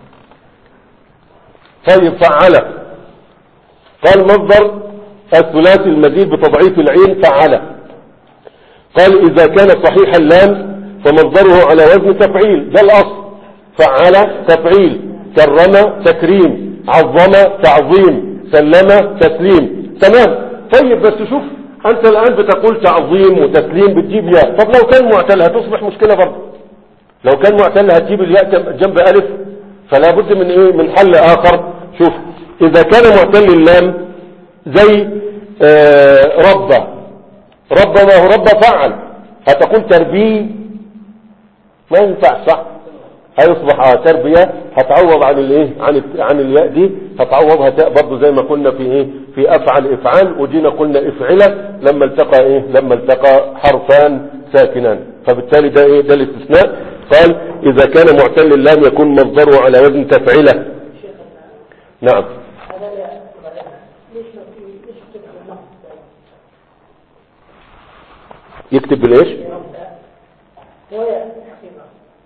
طيب فعل قال مصدر الثلاثي المزيد بتضعيف العين فعل قال اذا كان صحيح اللام فمصدره على وزن تفعيل ده الاصل فعل تفعيل كرم تكريم عظم تعظيم سلم تسليم تمام طيب بس شوف انت الان بتقول تعظيم وتسليم بتجيب ياء طب لو كان معتل هتصبح مشكلة برضه لو كان معتل هتجيب الياء جنب الف فلا بد من ايه من حل اخر شوف اذا كان معتل اللام زي آه رب رب ما هو رب فعل هتقول تربي ما ينفع صح هيصبح آه تربية هتعوض عن الايه عن الت- عن الياء دي هتعوضها تاء برضه زي ما قلنا في ايه في افعل افعال وجينا قلنا افعلة لما التقى ايه لما التقى حرفان ساكنان فبالتالي ده ايه ده الاستثناء قال اذا كان معتل اللام يكون مصدره على وزن تفعله نعم هذا لا ليش ما في ليش تكتب النقص يكتب بالايش هو يا حقيقة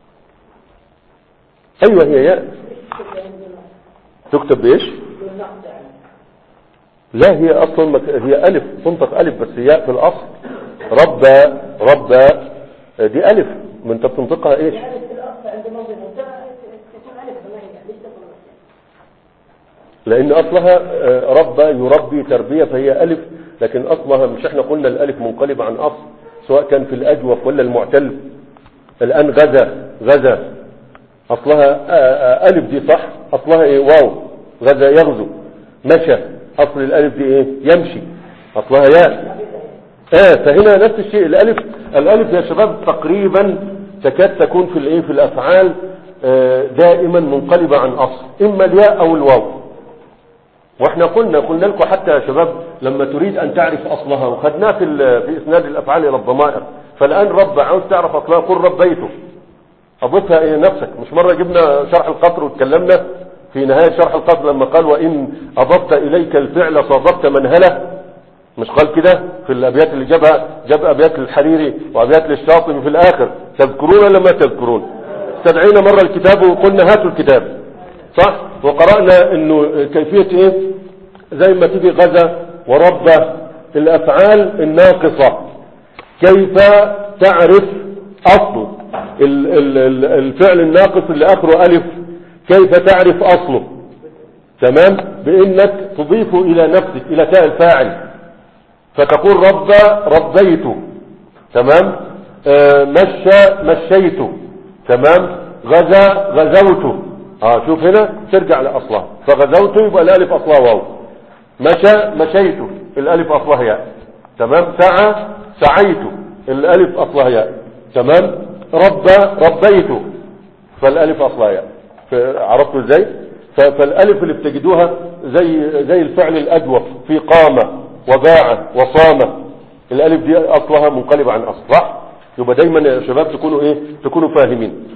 ايوه هي ياء ليش تكتب النقص تكتب بايش بالنقص يعني لا هي اصلا مك... هي الف تنطق الف بس ياء في الاصل ربى ربى دي الف ما انت بتنطقها ايش يعني في الأصل عند موضع منتهى تكون ألف ما هي ليش تكون نقص لان اصلها آه، ربى يربي تربية فهي الف لكن اصلها مش احنا قلنا الالف منقلبة عن اصل سواء كان في الاجوف ولا المعتل الان غزا غزا اصلها آه، آه، الف دي صح اصلها ايه واو غزا يغزو مشى اصل الالف دي ايه يمشي اصلها ياء اه فهنا نفس الشيء الالف الالف يا شباب تقريبا تكاد تكون في الايه في الافعال آه، دائما منقلبة عن اصل اما الياء او الواو واحنا قلنا قلنا لكم حتى يا شباب لما تريد ان تعرف اصلها وخدناه في ال- في اسناد الافعال الى الضمائر فالان رب عاوز تعرف اصلها قل ربيته اضيفها الى نفسك مش مره جبنا شرح القطر واتكلمنا في نهايه شرح القطر لما قال وان اضفت اليك الفعل صادفت منهله مش قال كده في الابيات اللي جابها جاب ابيات للحريري وابيات للشاطبي في الاخر تذكرون ولا ما تذكرون استدعينا مره الكتاب وقلنا هاتوا الكتاب صح وقرأنا انه كيفية ايه زي ما تيجي غزا وربى الافعال الناقصة كيف تعرف اصله ال- ال- ال- الفعل الناقص اللي اخره الف كيف تعرف اصله تمام بانك تضيفه الى نفسك الى تاء الفاعل فتقول رب ربيت تمام آه مشى مشيت تمام غزا غزوت اه شوف هنا ترجع لاصلها فغزوت يبقى الالف اصلها واو مشى مشيت الالف اصلها ياء تمام سعى سعيت الالف اصلها ياء تمام ربى ربيت فالالف اصلها ياء ف- عرفتوا ازاي ف- فالالف اللي بتجدوها زي زي الفعل الادوف في قام وباع وصام الالف دي اصلها منقلبه عن اصل صح يبقى دايما يا شباب تكونوا ايه تكونوا فاهمين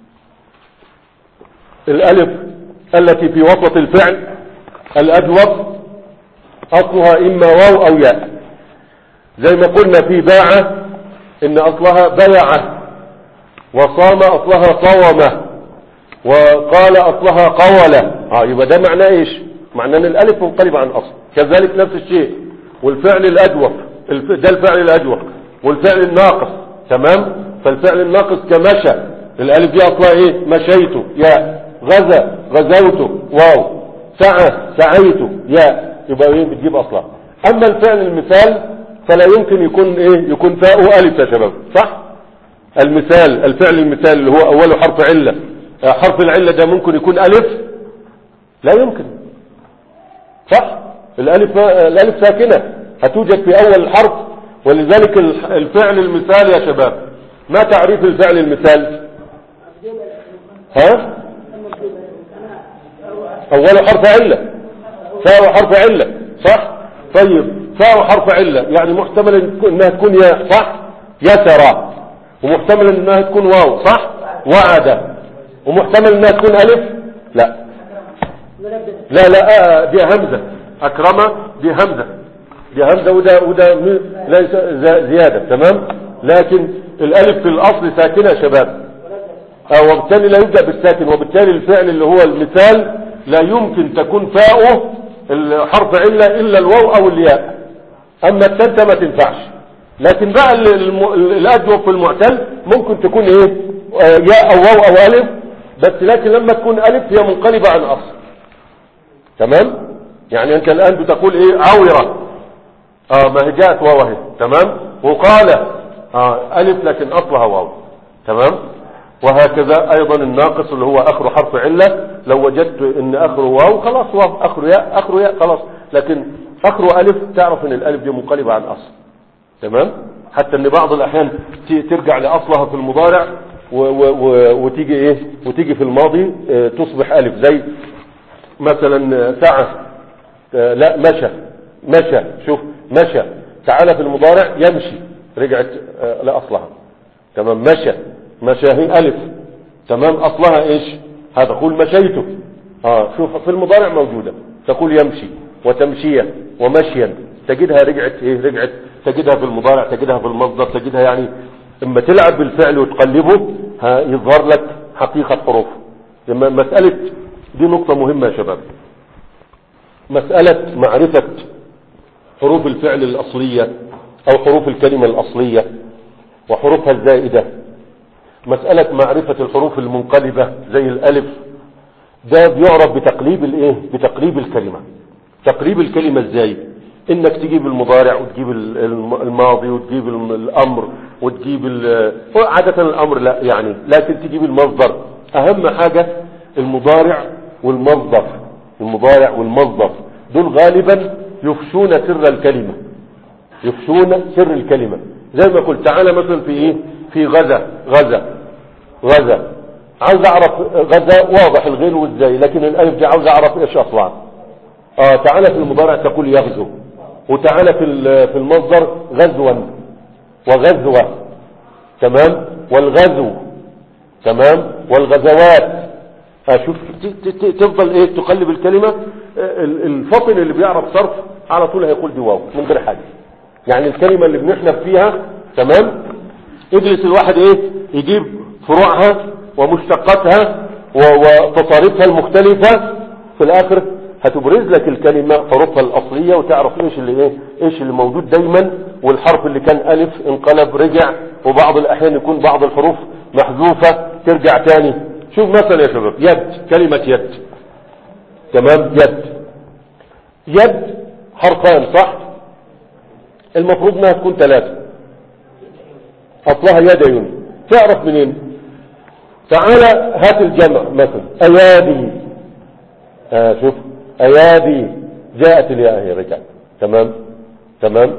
الالف التي في وسط الفعل الادوف اصلها اما واو او ياء زي ما قلنا في باع ان اصلها بيع وصام اصلها صوم وقال اصلها قول اه يبقى ده معناه ايش معناه ان الالف منقلبه عن اصل كذلك نفس الشيء والفعل الادوف الف... ده الفعل الادوف والفعل الناقص تمام فالفعل الناقص كمشى الالف دي اصلها ايه مشيت يا غزا غزوت واو سعى سعيت يا يبقى ايه بتجيب اصلها اما الفعل المثال فلا يمكن يكون ايه يكون فاء الف يا شباب صح المثال الفعل المثال اللي هو اوله حرف عله آه، حرف العله ده ممكن يكون الف لا يمكن صح الالف الالف ساكنه هتوجد في اول الحرف ولذلك الح- الفعل المثال يا شباب ما تعريف الفعل المثال ها اوله حرف عله فاء حرف عله صح طيب فاء حرف عله يعني محتمل إن تكون- انها تكون ياء صح يسرى ومحتمل انها تكون واو صح وعد ومحتمل انها تكون الف لا لا لا آه دي همزة أكرمة دي همزة دي همزة وده وده م- ليس ز- زيادة تمام لكن الالف في الاصل ساكنة يا شباب آه، وبالتالي لا يبدأ بالساكن وبالتالي الفعل اللي هو المثال لا يمكن تكون فاؤه الحرف علة الا الواو او الياء اما الثالثة ما تنفعش لكن بقى ال- الم- الادوب في المعتل ممكن تكون ايه آه، ياء او واو او الف بس لكن لما تكون الف هي منقلبة عن اصل تمام يعني انت الان بتقول ايه عورة اه ما هي جاءت واو اهي تمام وقال اه الف لكن اصلها واو تمام وهكذا ايضا الناقص اللي هو اخره حرف علة لو وجدت ان اخره واو خلاص واو اخره ياء اخره ياء خلاص لكن اخره الف تعرف ان الالف دي منقلبة عن اصل تمام حتى ان بعض الاحيان ت- ترجع لاصلها في المضارع و و و وتيجي ايه وتيجي في الماضي اه تصبح الف زي مثلا آه، سعى آه، لا مشى مشى شوف مشى تعالى في المضارع يمشي رجعت آه، لاصلها تمام مشى مشى هي الف تمام اصلها ايش هتقول مشيته اه شوف في المضارع موجوده تقول يمشي وتمشيه ومشيا تجدها رجعت ايه رجعت تجدها في المضارع تجدها في المصدر تجدها يعني اما تلعب بالفعل وتقلبه ها يظهر لك حقيقه حروف لما مساله دي نقطه مهمه يا شباب مسألة معرفة حروف الفعل الأصلية أو حروف الكلمة الأصلية وحروفها الزائدة مسألة معرفة الحروف المنقلبة زي الألف ده بيعرف بتقليب الايه بتقليب الكلمة تقليب الكلمة ازاي انك تجيب المضارع وتجيب ال- الم- الماضي وتجيب الم- الامر وتجيب ال- هو عادة الامر لا يعني لكن تجيب المصدر اهم حاجة المضارع والمصدر المضارع والمصدر دول غالبا يفشون سر الكلمة يفشون سر الكلمة زي ما قلت تعالى مثلا في ايه في غزة غزة غزة عاوز اعرف غزة واضح الغين والزاي لكن الالف دي عاوز اعرف ايش اصلها اه تعالى في المضارع تقول يغزو وتعالى في ال- في المصدر غزوا وغزوة تمام والغزو تمام والغزوات اشوف ت- ت- ت- تفضل ايه تقلب الكلمة آه، ال- الفطن اللي بيعرف صرف على طول هيقول دي واو من غير حاجة يعني الكلمة اللي بنحلف فيها تمام اجلس الواحد ايه يجيب فروعها ومشتقاتها و- وتصاريفها المختلفة في الاخر هتبرز لك الكلمة حروفها الاصلية وتعرف ايش اللي ايه ايش اللي موجود دايما والحرف اللي كان الف انقلب رجع وبعض الاحيان يكون بعض الحروف محذوفة ترجع تاني شوف مثلا يا شباب يد كلمة يد تمام يد يد حرفان صح المفروض انها تكون ثلاثة اصلها يدين تعرف منين تعالى هات الجمع مثلا ايادي آه شوف ايادي جاءت الياء هي رجعت تمام تمام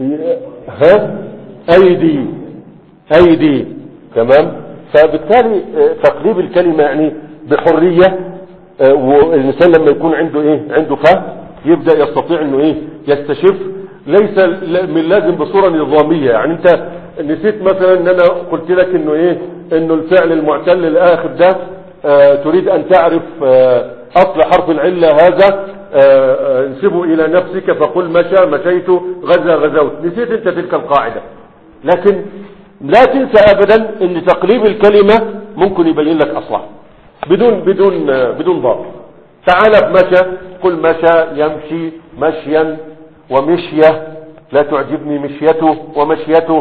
ها ايدي ايدي تمام فبالتالي آه، تقليب الكلمة يعني بحرية آه، والانسان لما يكون عنده ايه عنده فهم يبدأ يستطيع انه ايه يستشف ليس ل- من لازم بصورة نظامية يعني انت نسيت مثلا ان انا قلت لك انه ايه انه الفعل المعتل الاخر ده آه، تريد ان تعرف آه، اصل حرف العلة هذا آه، آه، انسبه الى نفسك فقل مشى مشيت غزا غزوت نسيت انت تلك القاعدة لكن لا تنسى ابدا ان تقليب الكلمة ممكن يبين لك اصلها بدون بدون آه، بدون ضابط تعال بمشى قل مشى يمشي مشيا ومشية لا تعجبني مشيته ومشيته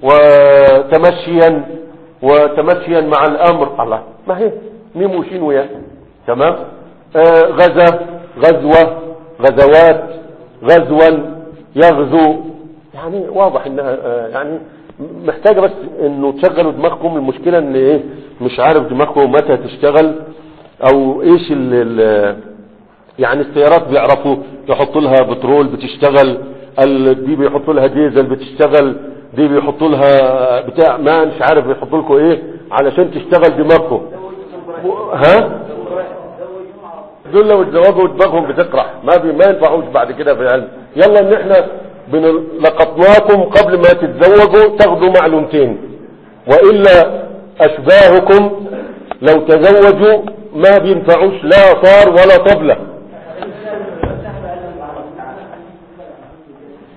وتمشيا وتمشيا مع الامر الله ما هي ميم وشين وياء تمام آه غزا غزوة غزوات غزوا يغزو يعني واضح انها آه يعني محتاجة بس انه تشغلوا دماغكم المشكلة ان ايه مش عارف دماغكم متى تشتغل او ايش ال ال يعني السيارات بيعرفوا يحطوا لها بترول بتشتغل ال- دي بيحطوا لها ديزل بتشتغل دي بيحطوا لها بتاع ما مش عارف بيحطوا لكم ايه علشان تشتغل دماغكم ها دول لو اتزوجوا دماغهم بتقرح ما بي ما ينفعوش بعد كده في العلم يلا ان احنا بن- لقطناكم قبل ما تتزوجوا تاخدوا معلومتين والا اشباهكم لو تزوجوا ما بينفعوش لا صار ولا طبلة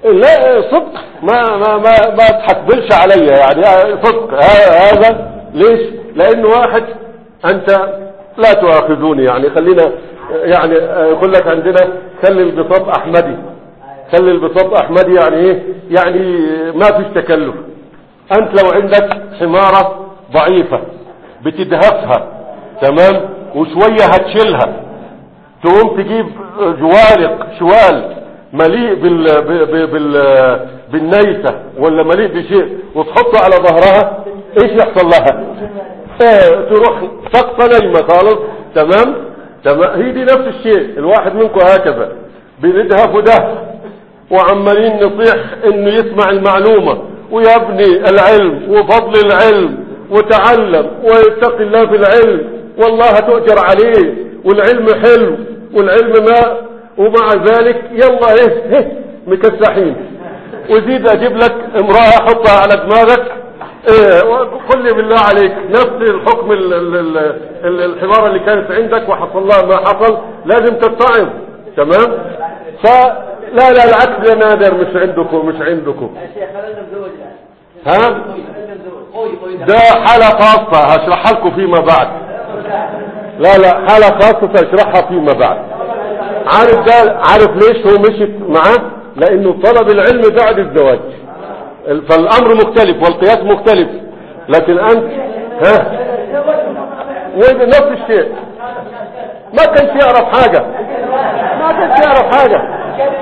لا صدق ما ما ما ما تحسبلش عليا يعني صدق ه- هذا ليش لانه واحد انت لا تؤاخذوني يعني خلينا يعني يقول لك عندنا خلي البساط احمدي خلي البساط احمدي يعني ايه يعني ما فيش تكلف انت لو عندك حمارة ضعيفة بتدهفها تمام وشوية هتشيلها تقوم تجيب جوالق شوال مليء بال... ب- ب- بال... بالنيسة ولا مليء بشيء وتحطه على ظهرها ايش يحصل لها اه تروح سقطة نايمة خالص تمام تمام هي دي نفس الشيء الواحد منكم هكذا بندهف ده وعمالين نصيح انه يسمع المعلومة ويبني العلم وفضل العلم وتعلم ويتقي الله في العلم والله تؤجر عليه والعلم حلو والعلم ما ومع ذلك يلا ايه, إيه مكسحين وزيد اجيب لك امرأة حطها على دماغك ايه وقل لي بالله عليك نفس الحكم ال ال ال ال الحمارة اللي كانت عندك وحصل لها ما حصل لازم تتعظ تمام فلا لا العكس يا نادر مش عندكم مش عندكم يا شيخ خلينا نتزوج الآن ها خلينا نتزوج قوي قوي ده حالة خاصة هشرحها لكم فيما بعد لا لا حالة خاصة سأشرحها فيما بعد عارف ده عارف ليش هو مشي معاه لانه طلب العلم بعد الزواج فالامر مختلف والقياس مختلف لكن انت ها وين نفس الشيء ما كانش يعرف حاجة ما كانش يعرف حاجة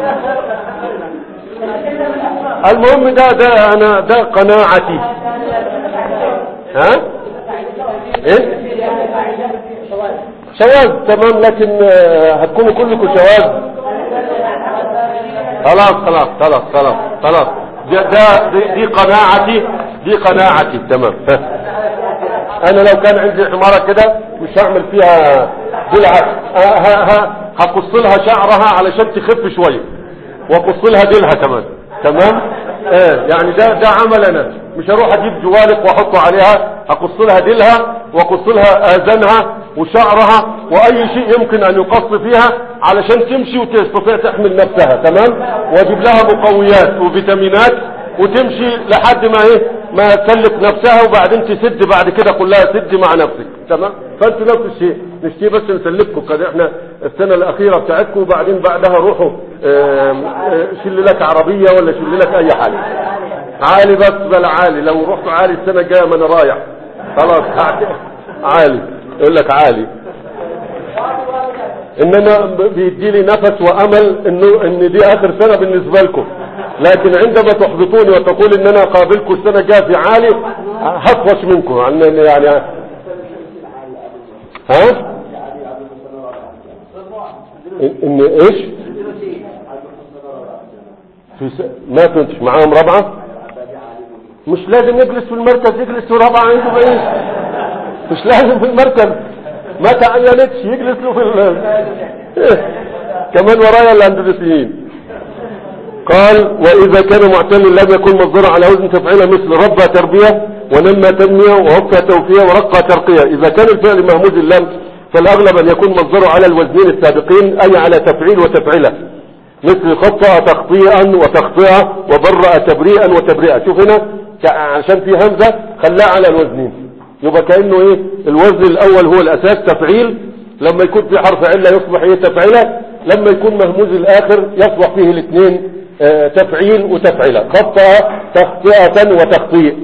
المهم ده ده انا ده قناعتي ها ايه شواذ تمام لكن آه، هتكونوا كلكم شواذ خلاص خلاص خلاص خلاص خلاص ده, ده دي, دي قناعتي دي قناعتي تمام ها. انا لو كان عندي حمارة كده مش هعمل فيها بالعكس ه- ه- ه- هقص لها شعرها علشان تخف شوية واقص لها ديلها كمان تمام ايه يعني ده ده عمل انا مش هروح اجيب جوالق واحطه عليها اقص لها ديلها واقص لها اذانها وشعرها واي شيء يمكن ان يقص فيها علشان تمشي وتستطيع تحمل نفسها تمام واجيب لها مقويات وفيتامينات وتمشي لحد ما ايه ما تسلك نفسها وبعدين تسد بعد كده كلها سد مع نفسك تمام فانت نفس الشيء نشتي بس نسلككم كده احنا السنة الاخيرة بتاعتكم وبعدين بعدها روحوا آم، آه، شل لك عربية ولا شل لك اي حاجة عالي بس بلا عالي لو رحت عالي السنة الجاية ما انا رايح خلاص هعت- عالي يقول لك عالي انما بيدي لي نفس وامل انه ان دي اخر سنة بالنسبة لكم لكن عندما تحبطوني وتقول ان انا قابلكم السنة الجاية في عالي هفوش منكم عن يعني ها ان إن ايش في س... ما كنتش معاهم رابعة مش لازم يجلس في المركز يجلس في رابعة عنده بعيش مش لازم في المركز ما تعينتش يجلس له في ال... إيه. كمان ورايا الاندلسيين قال واذا كان معتل لم يكن مصدرا على وزن تفعيله مثل ربى تربية ونمى تنمية ووفى توفية ورقى ترقية اذا كان الفعل مهموز اللام فالاغلب ان يكون مصدره على الوزنين السابقين اي على تفعيل وتفعيله مثل خطأ تخطيئا وتخطئة وبرأ تبريئا وتبرئة شوف هنا ك- عشان في همزة خلاها على الوزنين يبقى كأنه ايه الوزن الاول هو الاساس تفعيل لما يكون في حرف علة يصبح ايه تفعيلة لما يكون مهموز الاخر يصبح فيه الاثنين آه، تفعيل وتفعيلة خطأ تخطئة وتخطيء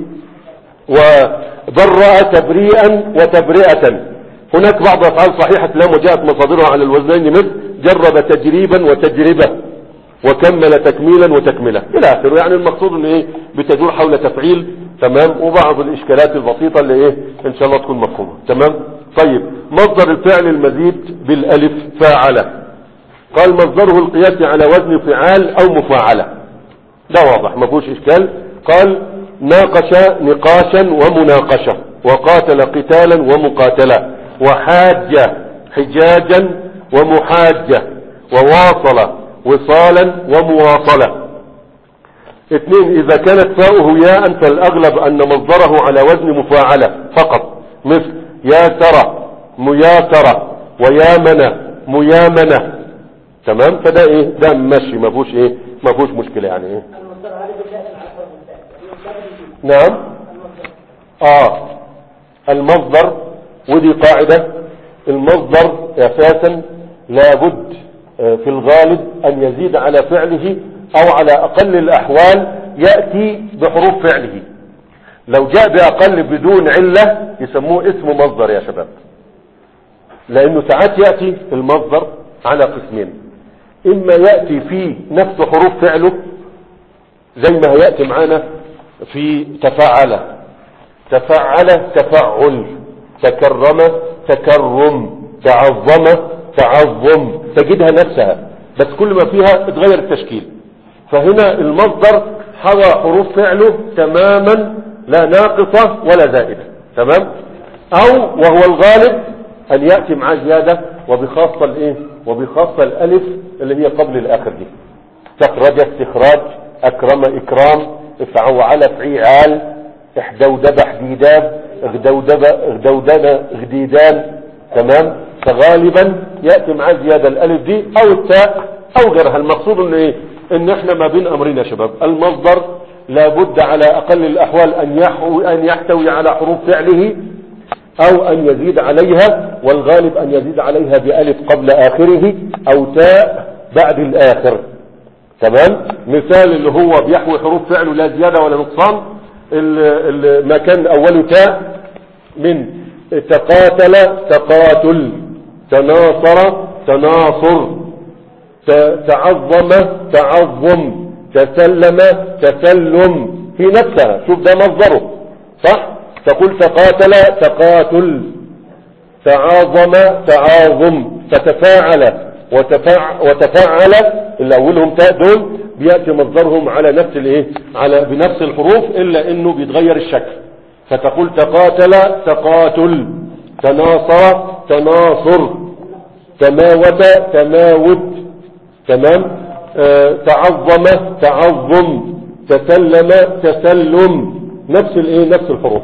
وبرأ تبريئا وتبرئة هناك بعض أفعال صحيحة لام وجاءت مصادرها على الوزنين مثل جرب تجريبا وتجربة وكمل تكميلا وتكملة إلى آخره يعني المقصود أن إيه بتدور حول تفعيل تمام وبعض الإشكالات البسيطة اللي إيه إن شاء الله تكون مفهومة تمام طيب مصدر الفعل المزيد بالألف فاعلة قال مصدره القياس على وزن فعال أو مفاعلة ده واضح ما فيهوش إشكال قال ناقش نقاشا ومناقشة وقاتل قتالا ومقاتلة وحاج حجاجا ومحاجة وواصل وصالا ومواصلة اثنين إذا كانت فاؤه ياء فالأغلب أن مصدره على وزن مفاعلة فقط مثل ياسر مياسرة ويامنة ميامنة تمام فده ايه ده ماشي ما فيهوش ايه ما فيهوش مشكله يعني ايه المصدر هذا بالله على حرف الثاني المصدر يجي. نعم المصدر اه المصدر ودي قاعدة المصدر اساسا لابد آه، في الغالب ان يزيد على فعله او على اقل الاحوال يأتي بحروف فعله لو جاء باقل بدون علة يسموه اسم مصدر يا شباب لانه ساعات يأتي المصدر على قسمين اما يأتي في نفس حروف فعله زي ما هيأتي معانا في تفاعل تفعل تفعل تكرم تكرم تعظم تعظم تجدها نفسها بس كل ما فيها اتغير التشكيل فهنا المصدر حوى حروف فعله تماما لا ناقصة ولا زائدة تمام او وهو الغالب ان يأتي مع زيادة وبخاصة الايه وبخاصة الالف اللي هي قبل الاخر دي استخرج استخراج اكرم اكرام افعوعل افعيعال احدودب حديداب اغدودب اغدودن اغديدان تمام فغالبا يأتي مع زيادة الالف دي او التاء او غيرها المقصود انه ايه ان احنا ما بين امرين يا شباب المصدر لابد على اقل الاحوال ان يحوي ان يحتوي على حروف فعله او ان يزيد عليها والغالب ان يزيد عليها بألف قبل اخره او تاء بعد الاخر تمام مثال اللي هو بيحوي حروف فعله لا زيادة ولا نقصان ال- ال- ما كان اوله تاء من تقاتل تقاتل تناصر تناصر ت- تعظم تعظم تسلم تسلم في نفسها شوف ده مصدره صح تقول تقاتل تقاتل تعاظم تعاظم فتفاعل وتفاع وتفاعل اللي اولهم تاء دول بياتي مصدرهم على نفس الايه على بنفس الحروف الا انه بيتغير الشكل فتقول تقاتل تقاتل تناصر تناصر تماوت تماوت تمام آه تعظم تعظم تسلم تسلم نفس الايه نفس الحروف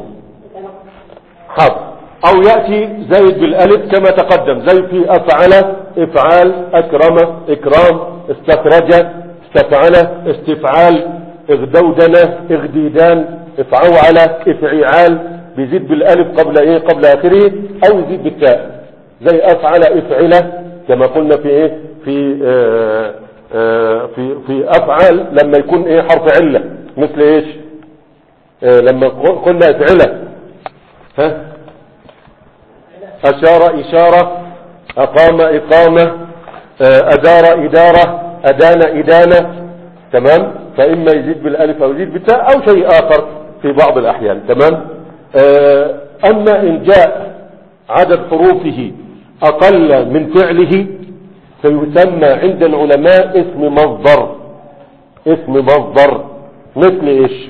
حاضر او يأتي زايد بالالف كما تقدم زي في افعل افعال اكرم اكرام استخرج استفعل استفعال اغدودن اغديدان افعوعل افعيعال بيزيد بالالف قبل ايه قبل اخره او يزيد بالتاء زي افعل افعل كما قلنا في ايه في آه آه في في افعل لما يكون ايه حرف عله مثل ايش آه لما قلنا افعله ها أشار إشارة أقام إقامة آه، أدار إدارة أدان إدانة تمام فإما يزيد بالألف أو يزيد بالتاء أو شيء آخر في بعض الأحيان تمام آه، أما إن جاء عدد حروفه أقل من فعله فيسمى عند العلماء اسم مصدر اسم مصدر مثل إيش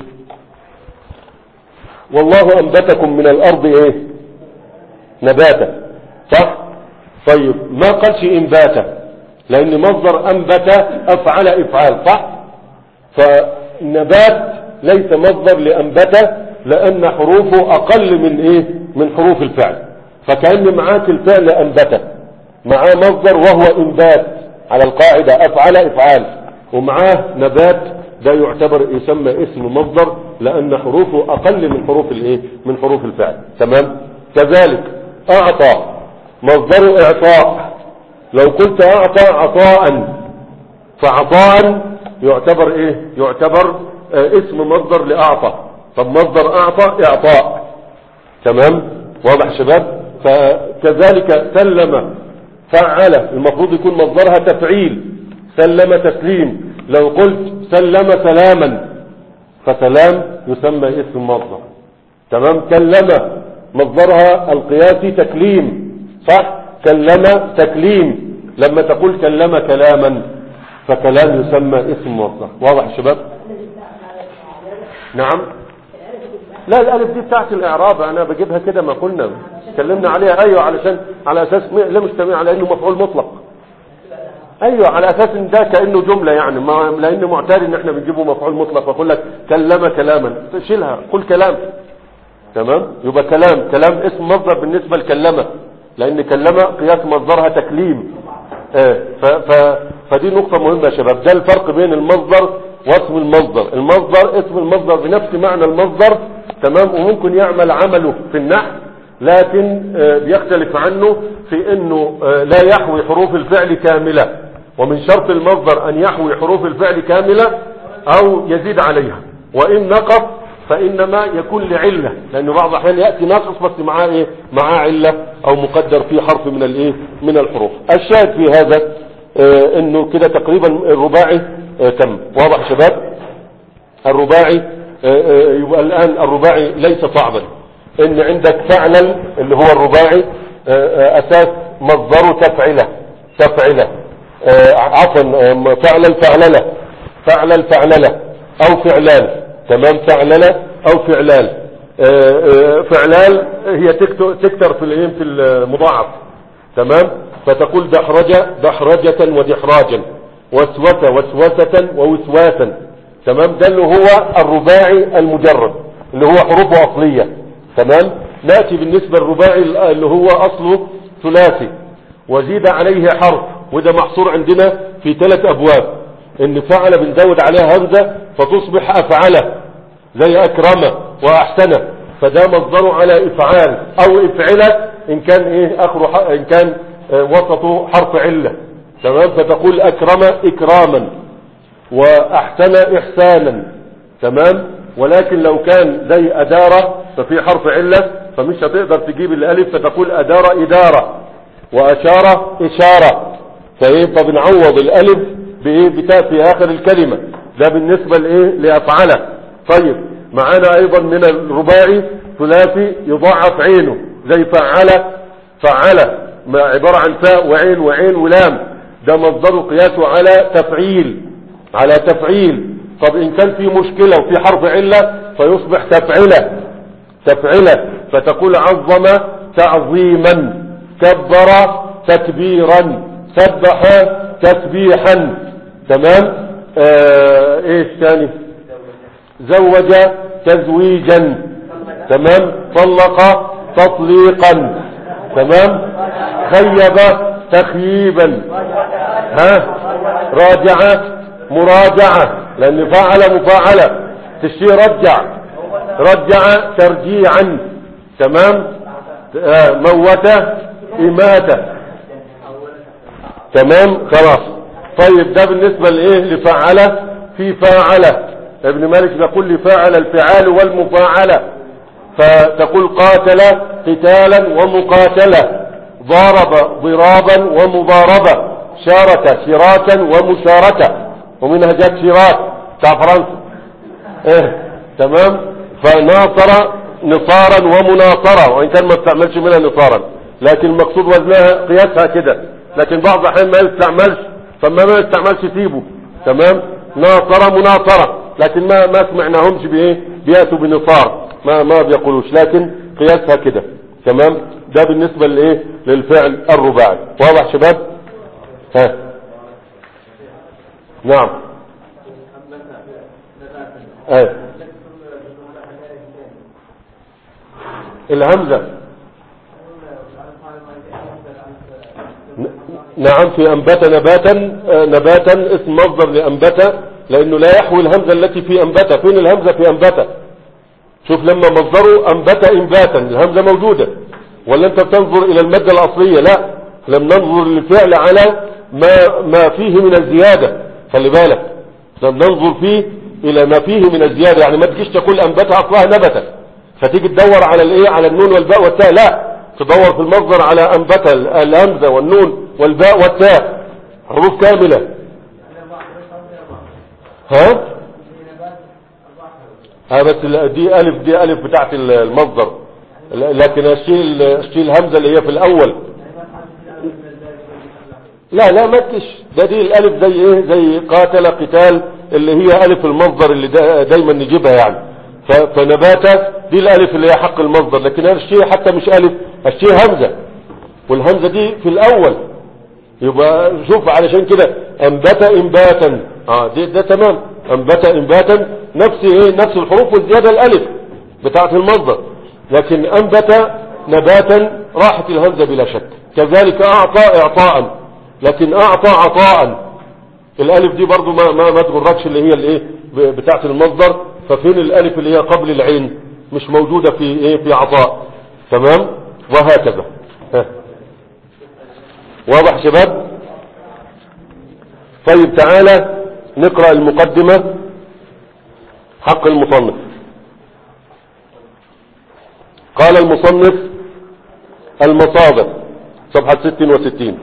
والله أنبتكم من الأرض إيه نباتا صح طيب ما قالش انباتا لان مصدر انبت افعل افعال صح فنبات ليس مصدر لانبت لان حروفه اقل من ايه من حروف الفعل فكأن معاك الفعل انبت معاه مصدر وهو انبات على القاعدة افعل افعال ومعاه نبات ده يعتبر يسمى اسم مصدر لان حروفه اقل من حروف الايه من حروف الفعل تمام كذلك اعطى مصدر اعطاء لو قلت اعطى عطاء فعطاء يعتبر ايه يعتبر آه اسم مصدر لاعطى طب مصدر اعطى اعطاء تمام واضح شباب فكذلك سلم فعل المفروض يكون مصدرها تفعيل سلم تسليم لو قلت سلم سلاما فسلام يسمى اسم مصدر تمام كلم مصدرها القياسي تكليم صح كلم تكليم لما تقول كلم كلاما فكلام يسمى اسم مصدر واضح يا شباب نعم لا الالف دي بتاعت الاعراب انا بجيبها كده ما قلنا اتكلمنا عليها ايوه علشان على اساس م- لا مجتمع على انه مفعول مطلق ايوه على اساس ان ده كانه جمله يعني ما لانه معتاد ان احنا بنجيبه مفعول مطلق فاقول لك كلم كلاما شيلها قل كلام تمام يبقى كلام كلام اسم مصدر بالنسبة لكلمة لان كلمة قياس مصدرها تكليم آه، ف ف فدي نقطة مهمة يا شباب ده الفرق بين المصدر واسم المصدر المصدر اسم المصدر بنفس معنى المصدر تمام وممكن يعمل عمله في النحو لكن آه، بيختلف عنه في انه آه، لا يحوي حروف الفعل كاملة ومن شرط المصدر ان يحوي حروف الفعل كاملة او يزيد عليها وان نقص فانما يكون لعلة لانه بعض الاحيان يأتي ناقص بس معاه ايه معاه علة او مقدر فيه حرف من الايه من الحروف الشاهد في هذا آه انه كده تقريبا الرباعي آه تم واضح يا شباب الرباعي آه آه يبقى الان الرباعي ليس صعبا ان عندك فعلا اللي هو الرباعي آه آه اساس مصدره تفعله تفعله آه عفوا آه فعلا فعلله فعلا فعلله او فعلان تمام فعلله او فعلان آه آه فعلان هي تكتر تكتر في الايه في المضاعف تمام فتقول دحرجة دحرجة ودحراجا وسوسة وسوسة ووسواسا تمام ده اللي هو الرباعي المجرد اللي هو حروفه أصلية تمام نأتي بالنسبة للرباعي اللي هو أصله ثلاثي وزيد عليه حرف وده محصور عندنا في ثلاث أبواب إن فعل بنزود عليها همزة فتصبح أفعله زي أكرمه وأحسنه فده مصدره على إفعال أو إفعله إن كان إيه آخره ح- إن كان آه، وسطه حرف علة تمام فتقول أكرم إكراما وأحسن إحسانا تمام ولكن لو كان زي أدارة ففي حرف علة فمش هتقدر تجيب الألف فتقول أدارة إدارة وأشارة إشارة فإيه فبنعوض الألف بإيه بتاء في آخر الكلمة ده بالنسبة لإيه لأفعله طيب معانا أيضا من الرباعي ثلاثي يضاعف عينه زي فعل فعل ما عبارة عن فاء وعين وعين ولام ده مصدره قياسه على تفعيل على تفعيل طب ان كان في مشكلة وفي حرف علة فيصبح تفعلة تفعلة فتقول عظم تعظيما كبر تكبيرا سبح تسبيحا تمام آه ايش ثاني زوج تزويجا تمام طلق تطليقا تمام خيب تخييبا ها راجع مراجعة لان فعل مفاعلة تشي رجع رجع ترجيعا تمام آه، موت إماتة تمام خلاص طيب ده بالنسبة لإيه لفعلة في فاعلة ابن مالك يقول لفاعل الفعال والمفاعلة فتقول قاتل قتالا ومقاتلة ضارب ضرابا ومضاربة شارك شراكا ومشاركة ومنها جاءت شراك بتاع فرنسا ايه تمام فناصر نصارا ومناصرة وان كان ما استعملش منها نصارا لكن المقصود وزنها قياسها كده لكن بعض الاحيان ما يستعملش فما ما يستعملش سيبه تمام ناصر مناصرة لكن ما ما سمعناهمش بايه بياتوا بنصار ما ما بيقولوش لكن قياسها كده تمام ده بالنسبة لايه للفعل الرباعي واضح شباب ها نعم ايه الهمزة ن- نعم في أنبت نباتا آه، نباتا اسم مصدر لأنبت لأنه لا يحوي الهمزة التي في أنبت فين الهمزة في أنبت شوف لما مصدره أنبت إنباتا الهمزة موجودة ولا أنت بتنظر إلى المادة الأصلية لا لم ننظر للفعل على ما ما فيه من الزيادة خلي بالك لم ننظر فيه إلى ما فيه من الزيادة يعني ما تجيش تقول أنبتها أصلها نبتا فتيجي تدور على الايه على النون والباء والتاء لا تدور في المصدر على انبت ال- الهمزه والنون والباء والتاء حروف كامله ها ها بس ال- دي الف دي الف بتاعت ال- المصدر ل- لكن اشيل اشيل الهمزه اللي هي في الاول لا لا ما تكش ده دي الالف زي ايه زي قاتل قتال اللي هي الف المصدر اللي دا دايما نجيبها يعني ف- فنباتة دي الالف اللي هي حق المصدر لكن هذا الشيء حتى مش الف الشيء همزة والهمزة دي في الاول يبقى شوف علشان كده انبت انباتا اه دي ده تمام انبت انباتا نفس ايه نفس الحروف والزيادة الالف بتاعت المصدر لكن انبت نباتا راحت الهمزة بلا شك كذلك اعطى اعطاء لكن اعطى عطاء الالف دي برضو ما ما, ما تغركش اللي هي الايه ب- بتاعه المصدر ففين الالف اللي هي قبل العين مش موجودة في ايه في عطاء تمام وهكذا ها. واضح شباب طيب تعالى نقرأ المقدمة حق المصنف قال المصنف المصادر صفحة 66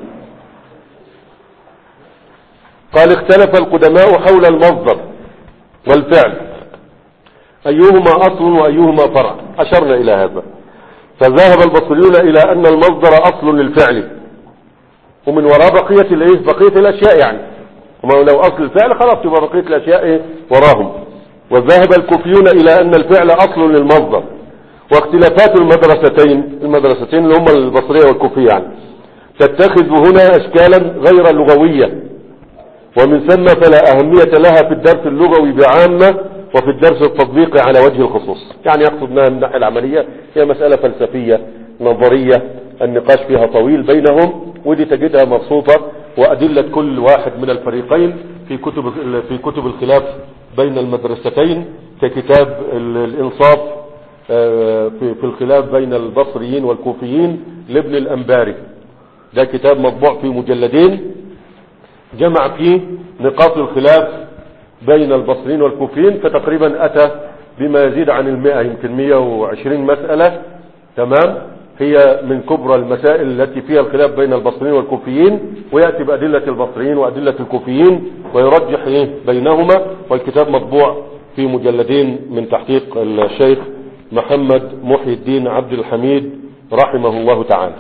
قال اختلف القدماء حول المصدر والفعل أيهما أصل وأيهما فرع أشرنا إلى هذا فذهب البصريون إلى أن المصدر أصل للفعل ومن وراء بقية الإيه بقية الأشياء يعني وما لو أصل الفعل خلاص تبقى بقية الأشياء إيه وراهم وذهب الكوفيون إلى أن الفعل أصل للمصدر واختلافات المدرستين المدرستين اللي هم البصرية والكوفية يعني تتخذ هنا أشكالا غير لغوية ومن ثم فلا أهمية لها في الدرس اللغوي بعامة وفي الدرس التطبيقي على وجه الخصوص يعني يقصد منها من الناحية العملية هي مسألة فلسفية نظرية النقاش فيها طويل بينهم ودي تجدها مبسوطة وأدلة كل واحد من الفريقين في كتب في كتب الخلاف بين المدرستين ككتاب ال- الإنصاف آه، في في الخلاف بين البصريين والكوفيين لابن الأنباري ده كتاب مطبوع في مجلدين جمع فيه نقاط الخلاف بين البصريين والكوفيين فتقريبا أتى بما يزيد عن المئة يمكن 120 مسألة تمام هي من كبرى المسائل التي فيها الخلاف بين البصريين والكوفيين ويأتي بأدلة البصريين وأدلة الكوفيين ويرجح إيه بينهما والكتاب مطبوع في مجلدين من تحقيق الشيخ محمد محي الدين عبد الحميد رحمه الله تعالى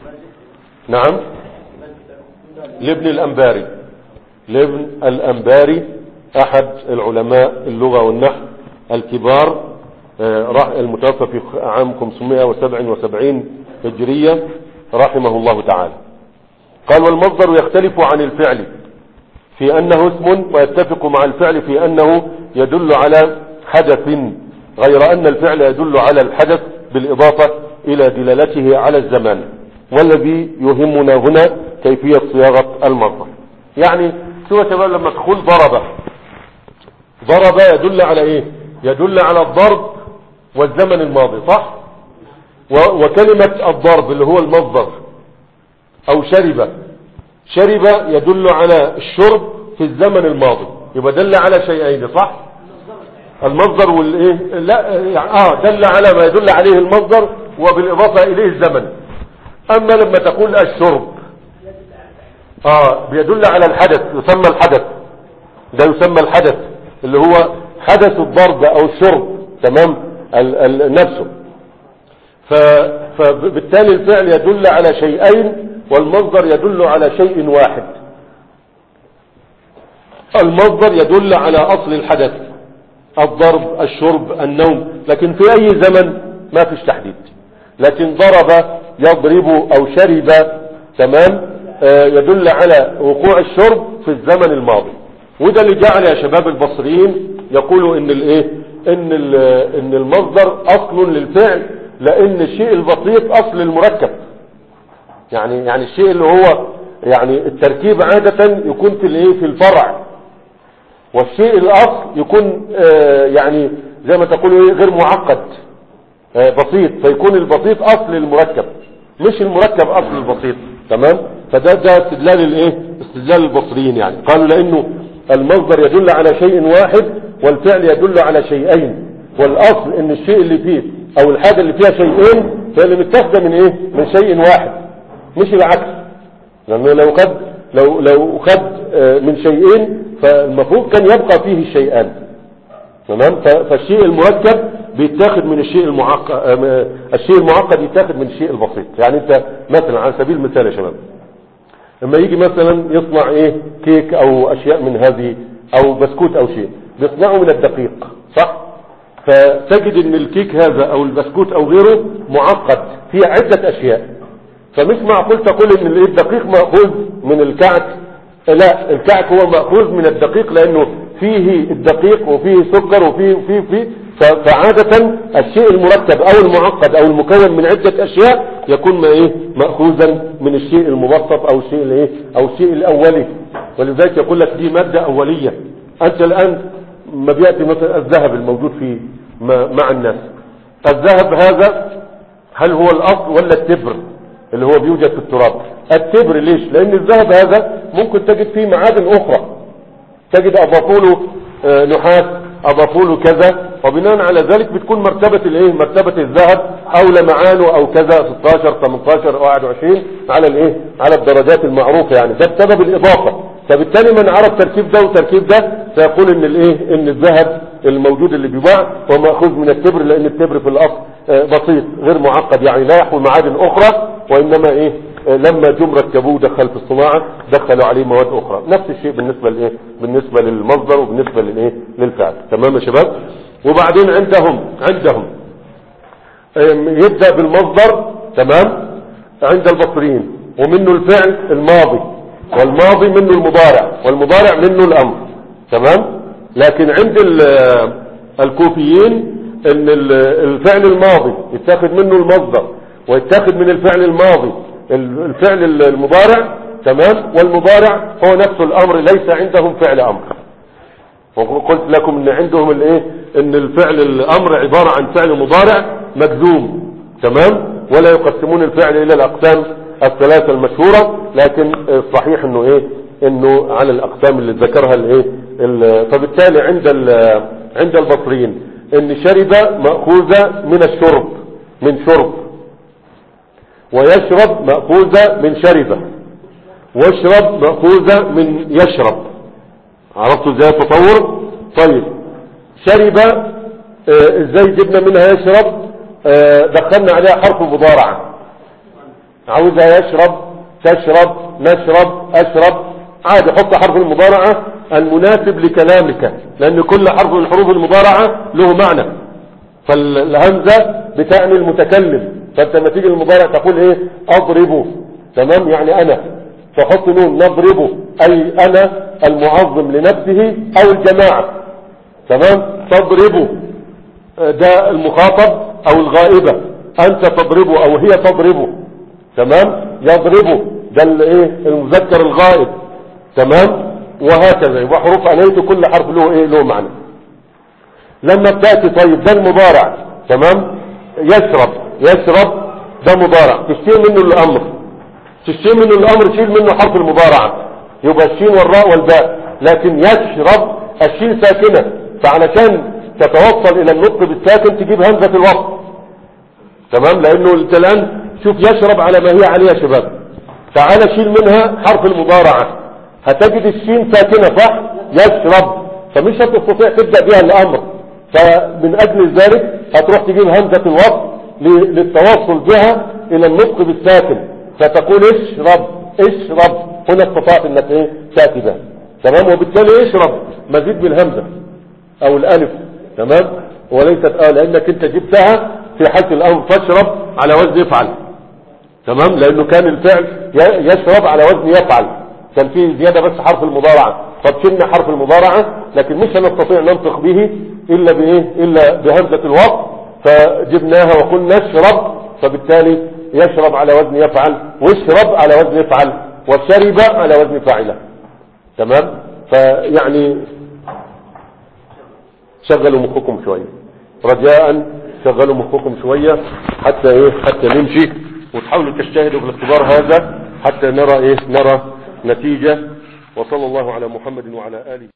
نعم لابن الأنباري لابن الأنباري أحد العلماء اللغة والنحو الكبار آه، راح- المتوفى في عام 577 هجرية رحمه الله تعالى قال والمصدر يختلف عن الفعل في أنه اسم ويتفق مع الفعل في أنه يدل على حدث غير أن الفعل يدل على الحدث بالإضافة إلى دلالته على الزمان والذي يهمنا هنا كيفية صياغة المصدر يعني شو يا شباب لما تقول ضرب ضرب يدل على ايه يدل على الضرب والزمن الماضي صح و- وكلمة الضرب اللي هو المصدر او شرب شرب يدل على الشرب في الزمن الماضي يبقى دل على شيئين صح المصدر والايه لا يعني اه دل على ما يدل عليه المصدر وبالاضافه اليه الزمن اما لما تقول الشرب اه بيدل على الحدث يسمى الحدث ده يسمى الحدث اللي هو حدث الضرب او الشرب تمام ال ال نفسه ف فبالتالي الفعل يدل على شيئين والمصدر يدل على شيء واحد المصدر يدل على اصل الحدث الضرب الشرب النوم لكن في اي زمن ما فيش تحديد لكن ضرب يضرب او شرب تمام آه يدل على وقوع الشرب في الزمن الماضي وده اللي جعل يا شباب البصريين يقولوا ان الايه ان ال- ان المصدر اصل للفعل لان الشيء البسيط اصل المركب يعني يعني الشيء اللي هو يعني التركيب عادة يكون في الايه في الفرع والشيء الاصل يكون آه يعني زي ما تقولوا ايه غير معقد آه بسيط فيكون البسيط اصل المركب مش المركب اصل البسيط تمام فده ده استدلال الايه استدلال البصريين يعني قالوا لانه المصدر يدل على شيء واحد والفعل يدل على شيئين والاصل ان الشيء اللي فيه او الحاجة اللي فيها شيئين هي اللي متاخده من ايه من شيء واحد مش العكس لانه لو خد لو لو خد آه، من شيئين فالمفروض كان يبقى فيه الشيئان تمام ف- فالشيء المركب بيتاخد من الشيء المعقد الشيء المعقد يتاخد من الشيء البسيط يعني انت مثلا على سبيل المثال يا شباب لما يجي مثلا يصنع ايه كيك او اشياء من هذه او بسكوت او شيء بيصنعه من الدقيق صح فتجد ان الكيك هذا او البسكوت او غيره معقد فيه عدة اشياء فمش معقول تقول ان الايه الدقيق مأخوذ من الكعك لا الكعك هو مأخوذ من الدقيق لانه فيه الدقيق وفيه سكر وفيه وفيه فيه ف- فعادة الشيء المركب او المعقد او المكون من عدة اشياء يكون ما ايه مأخوذا من الشيء المبسط او الشيء الايه او الشيء الاولي ولذلك يقول لك دي مادة اولية انت الان ما بيأتي مثلا الذهب الموجود في ما- مع الناس الذهب هذا هل هو الاصل ولا التبر اللي هو بيوجد في التراب التبر ليش لان الذهب هذا ممكن تجد فيه معادن اخرى تجد اضافوا له آه، نحاس اضافوا له كذا وبناء على ذلك بتكون مرتبة الايه مرتبة الذهب او لمعانه او كذا 16 18 21 على الايه على الدرجات المعروفة يعني ده بسبب الاضافة فبالتالي من عرف تركيب ده وتركيب ده سيقول ان الايه ان الذهب الموجود اللي بيباع هو ماخوذ من التبر لان التبر في الاصل آه، بسيط غير معقد يعني لا يحوي معادن اخرى وانما ايه آه، لما جم ركبوه دخل في الصناعة دخلوا عليه مواد اخرى نفس الشيء بالنسبة لايه بالنسبة للمصدر وبالنسبة للايه للفعل تمام يا شباب وبعدين عندهم عندهم آم، يبدأ بالمصدر تمام عند البصريين ومنه الفعل الماضي والماضي منه المضارع والمضارع منه الامر تمام لكن عند ال- الكوفيين ان ال- الفعل الماضي يتاخد منه المصدر ويتاخد من الفعل الماضي ال- الفعل المضارع تمام والمضارع هو نفس الامر ليس عندهم فعل امر وقلت لكم ان عندهم الايه ان الفعل الامر عبارة عن فعل مضارع مجزوم تمام ولا يقسمون الفعل الى الاقسام الثلاثة المشهورة لكن الصحيح انه ايه انه على الاقسام اللي ذكرها الايه ال- فبالتالي عند ال- عند البصريين ان شرب مأخوذة من الشرب من شرب ويشرب مأخوذة من شرب واشرب مأخوذة من يشرب عرفتوا ازاي التطور طيب شرب آه، ازاي جبنا منها يشرب آه، دخلنا عليها حرف المضارعة عاوزها يشرب تشرب نشرب اشرب عادي حط حرف المضارعة المناسب لكلامك لان كل حرف من حروف المضارعة له معنى فالهمزة بتعني المتكلم فانت لما تيجي المضارع تقول ايه اضربه تمام يعني انا تحط نون نضربه اي انا المعظم لنفسه او الجماعة تمام تضربه آه، ده المخاطب او الغائبة انت تضربه او هي تضربه تمام يضربه ده الايه المذكر الغائب تمام وهكذا يبقى حروف انيت كل حرف له ايه له معنى لما بتاتي طيب ده المضارع تمام يشرب يشرب ده مضارع تشتري منه الامر تشتري منه الامر شيل منه حرف المضارعه يبقى الشين والراء والباء لكن يشرب الشين ساكنه فعلشان تتوصل الى النطق بالساكن تجيب همزه الوصل تمام لانه انت الان شوف يشرب على ما هي عليه يا شباب تعال شيل منها حرف المضارعه هتجد الشين ساكنه صح يشرب فمش هتستطيع تبدا بها الامر فمن اجل ذلك هتروح تجيب همزه الوصل ل- للتوصل بها الى النطق بالساكن فتقول اشرب اشرب هنا استطعت انك ايه تاتي بها تمام وبالتالي اشرب مزيد بالهمزه او الالف تمام وليست اه لانك انت جبتها في حالة الامر تشرب على وزن يفعل تمام لانه كان الفعل ي- يشرب على وزن يفعل كان فيه زيادة بس حرف المضارعة فبشلنا حرف المضارعة لكن مش هنستطيع ننطق به الا بايه الا بهمزة الوصف فجبناها وقلنا اشرب فبالتالي يشرب على وزن يفعل واشرب على وزن يفعل وشرب على وزن فاعله تمام فيعني شغلوا مخكم شوية رجاء شغلوا مخكم شوية حتى ايه حتى نمشي وتحاولوا تجتهدوا في الاختبار هذا حتى نرى ايه نرى نتيجة وصلى الله على محمد وعلى آله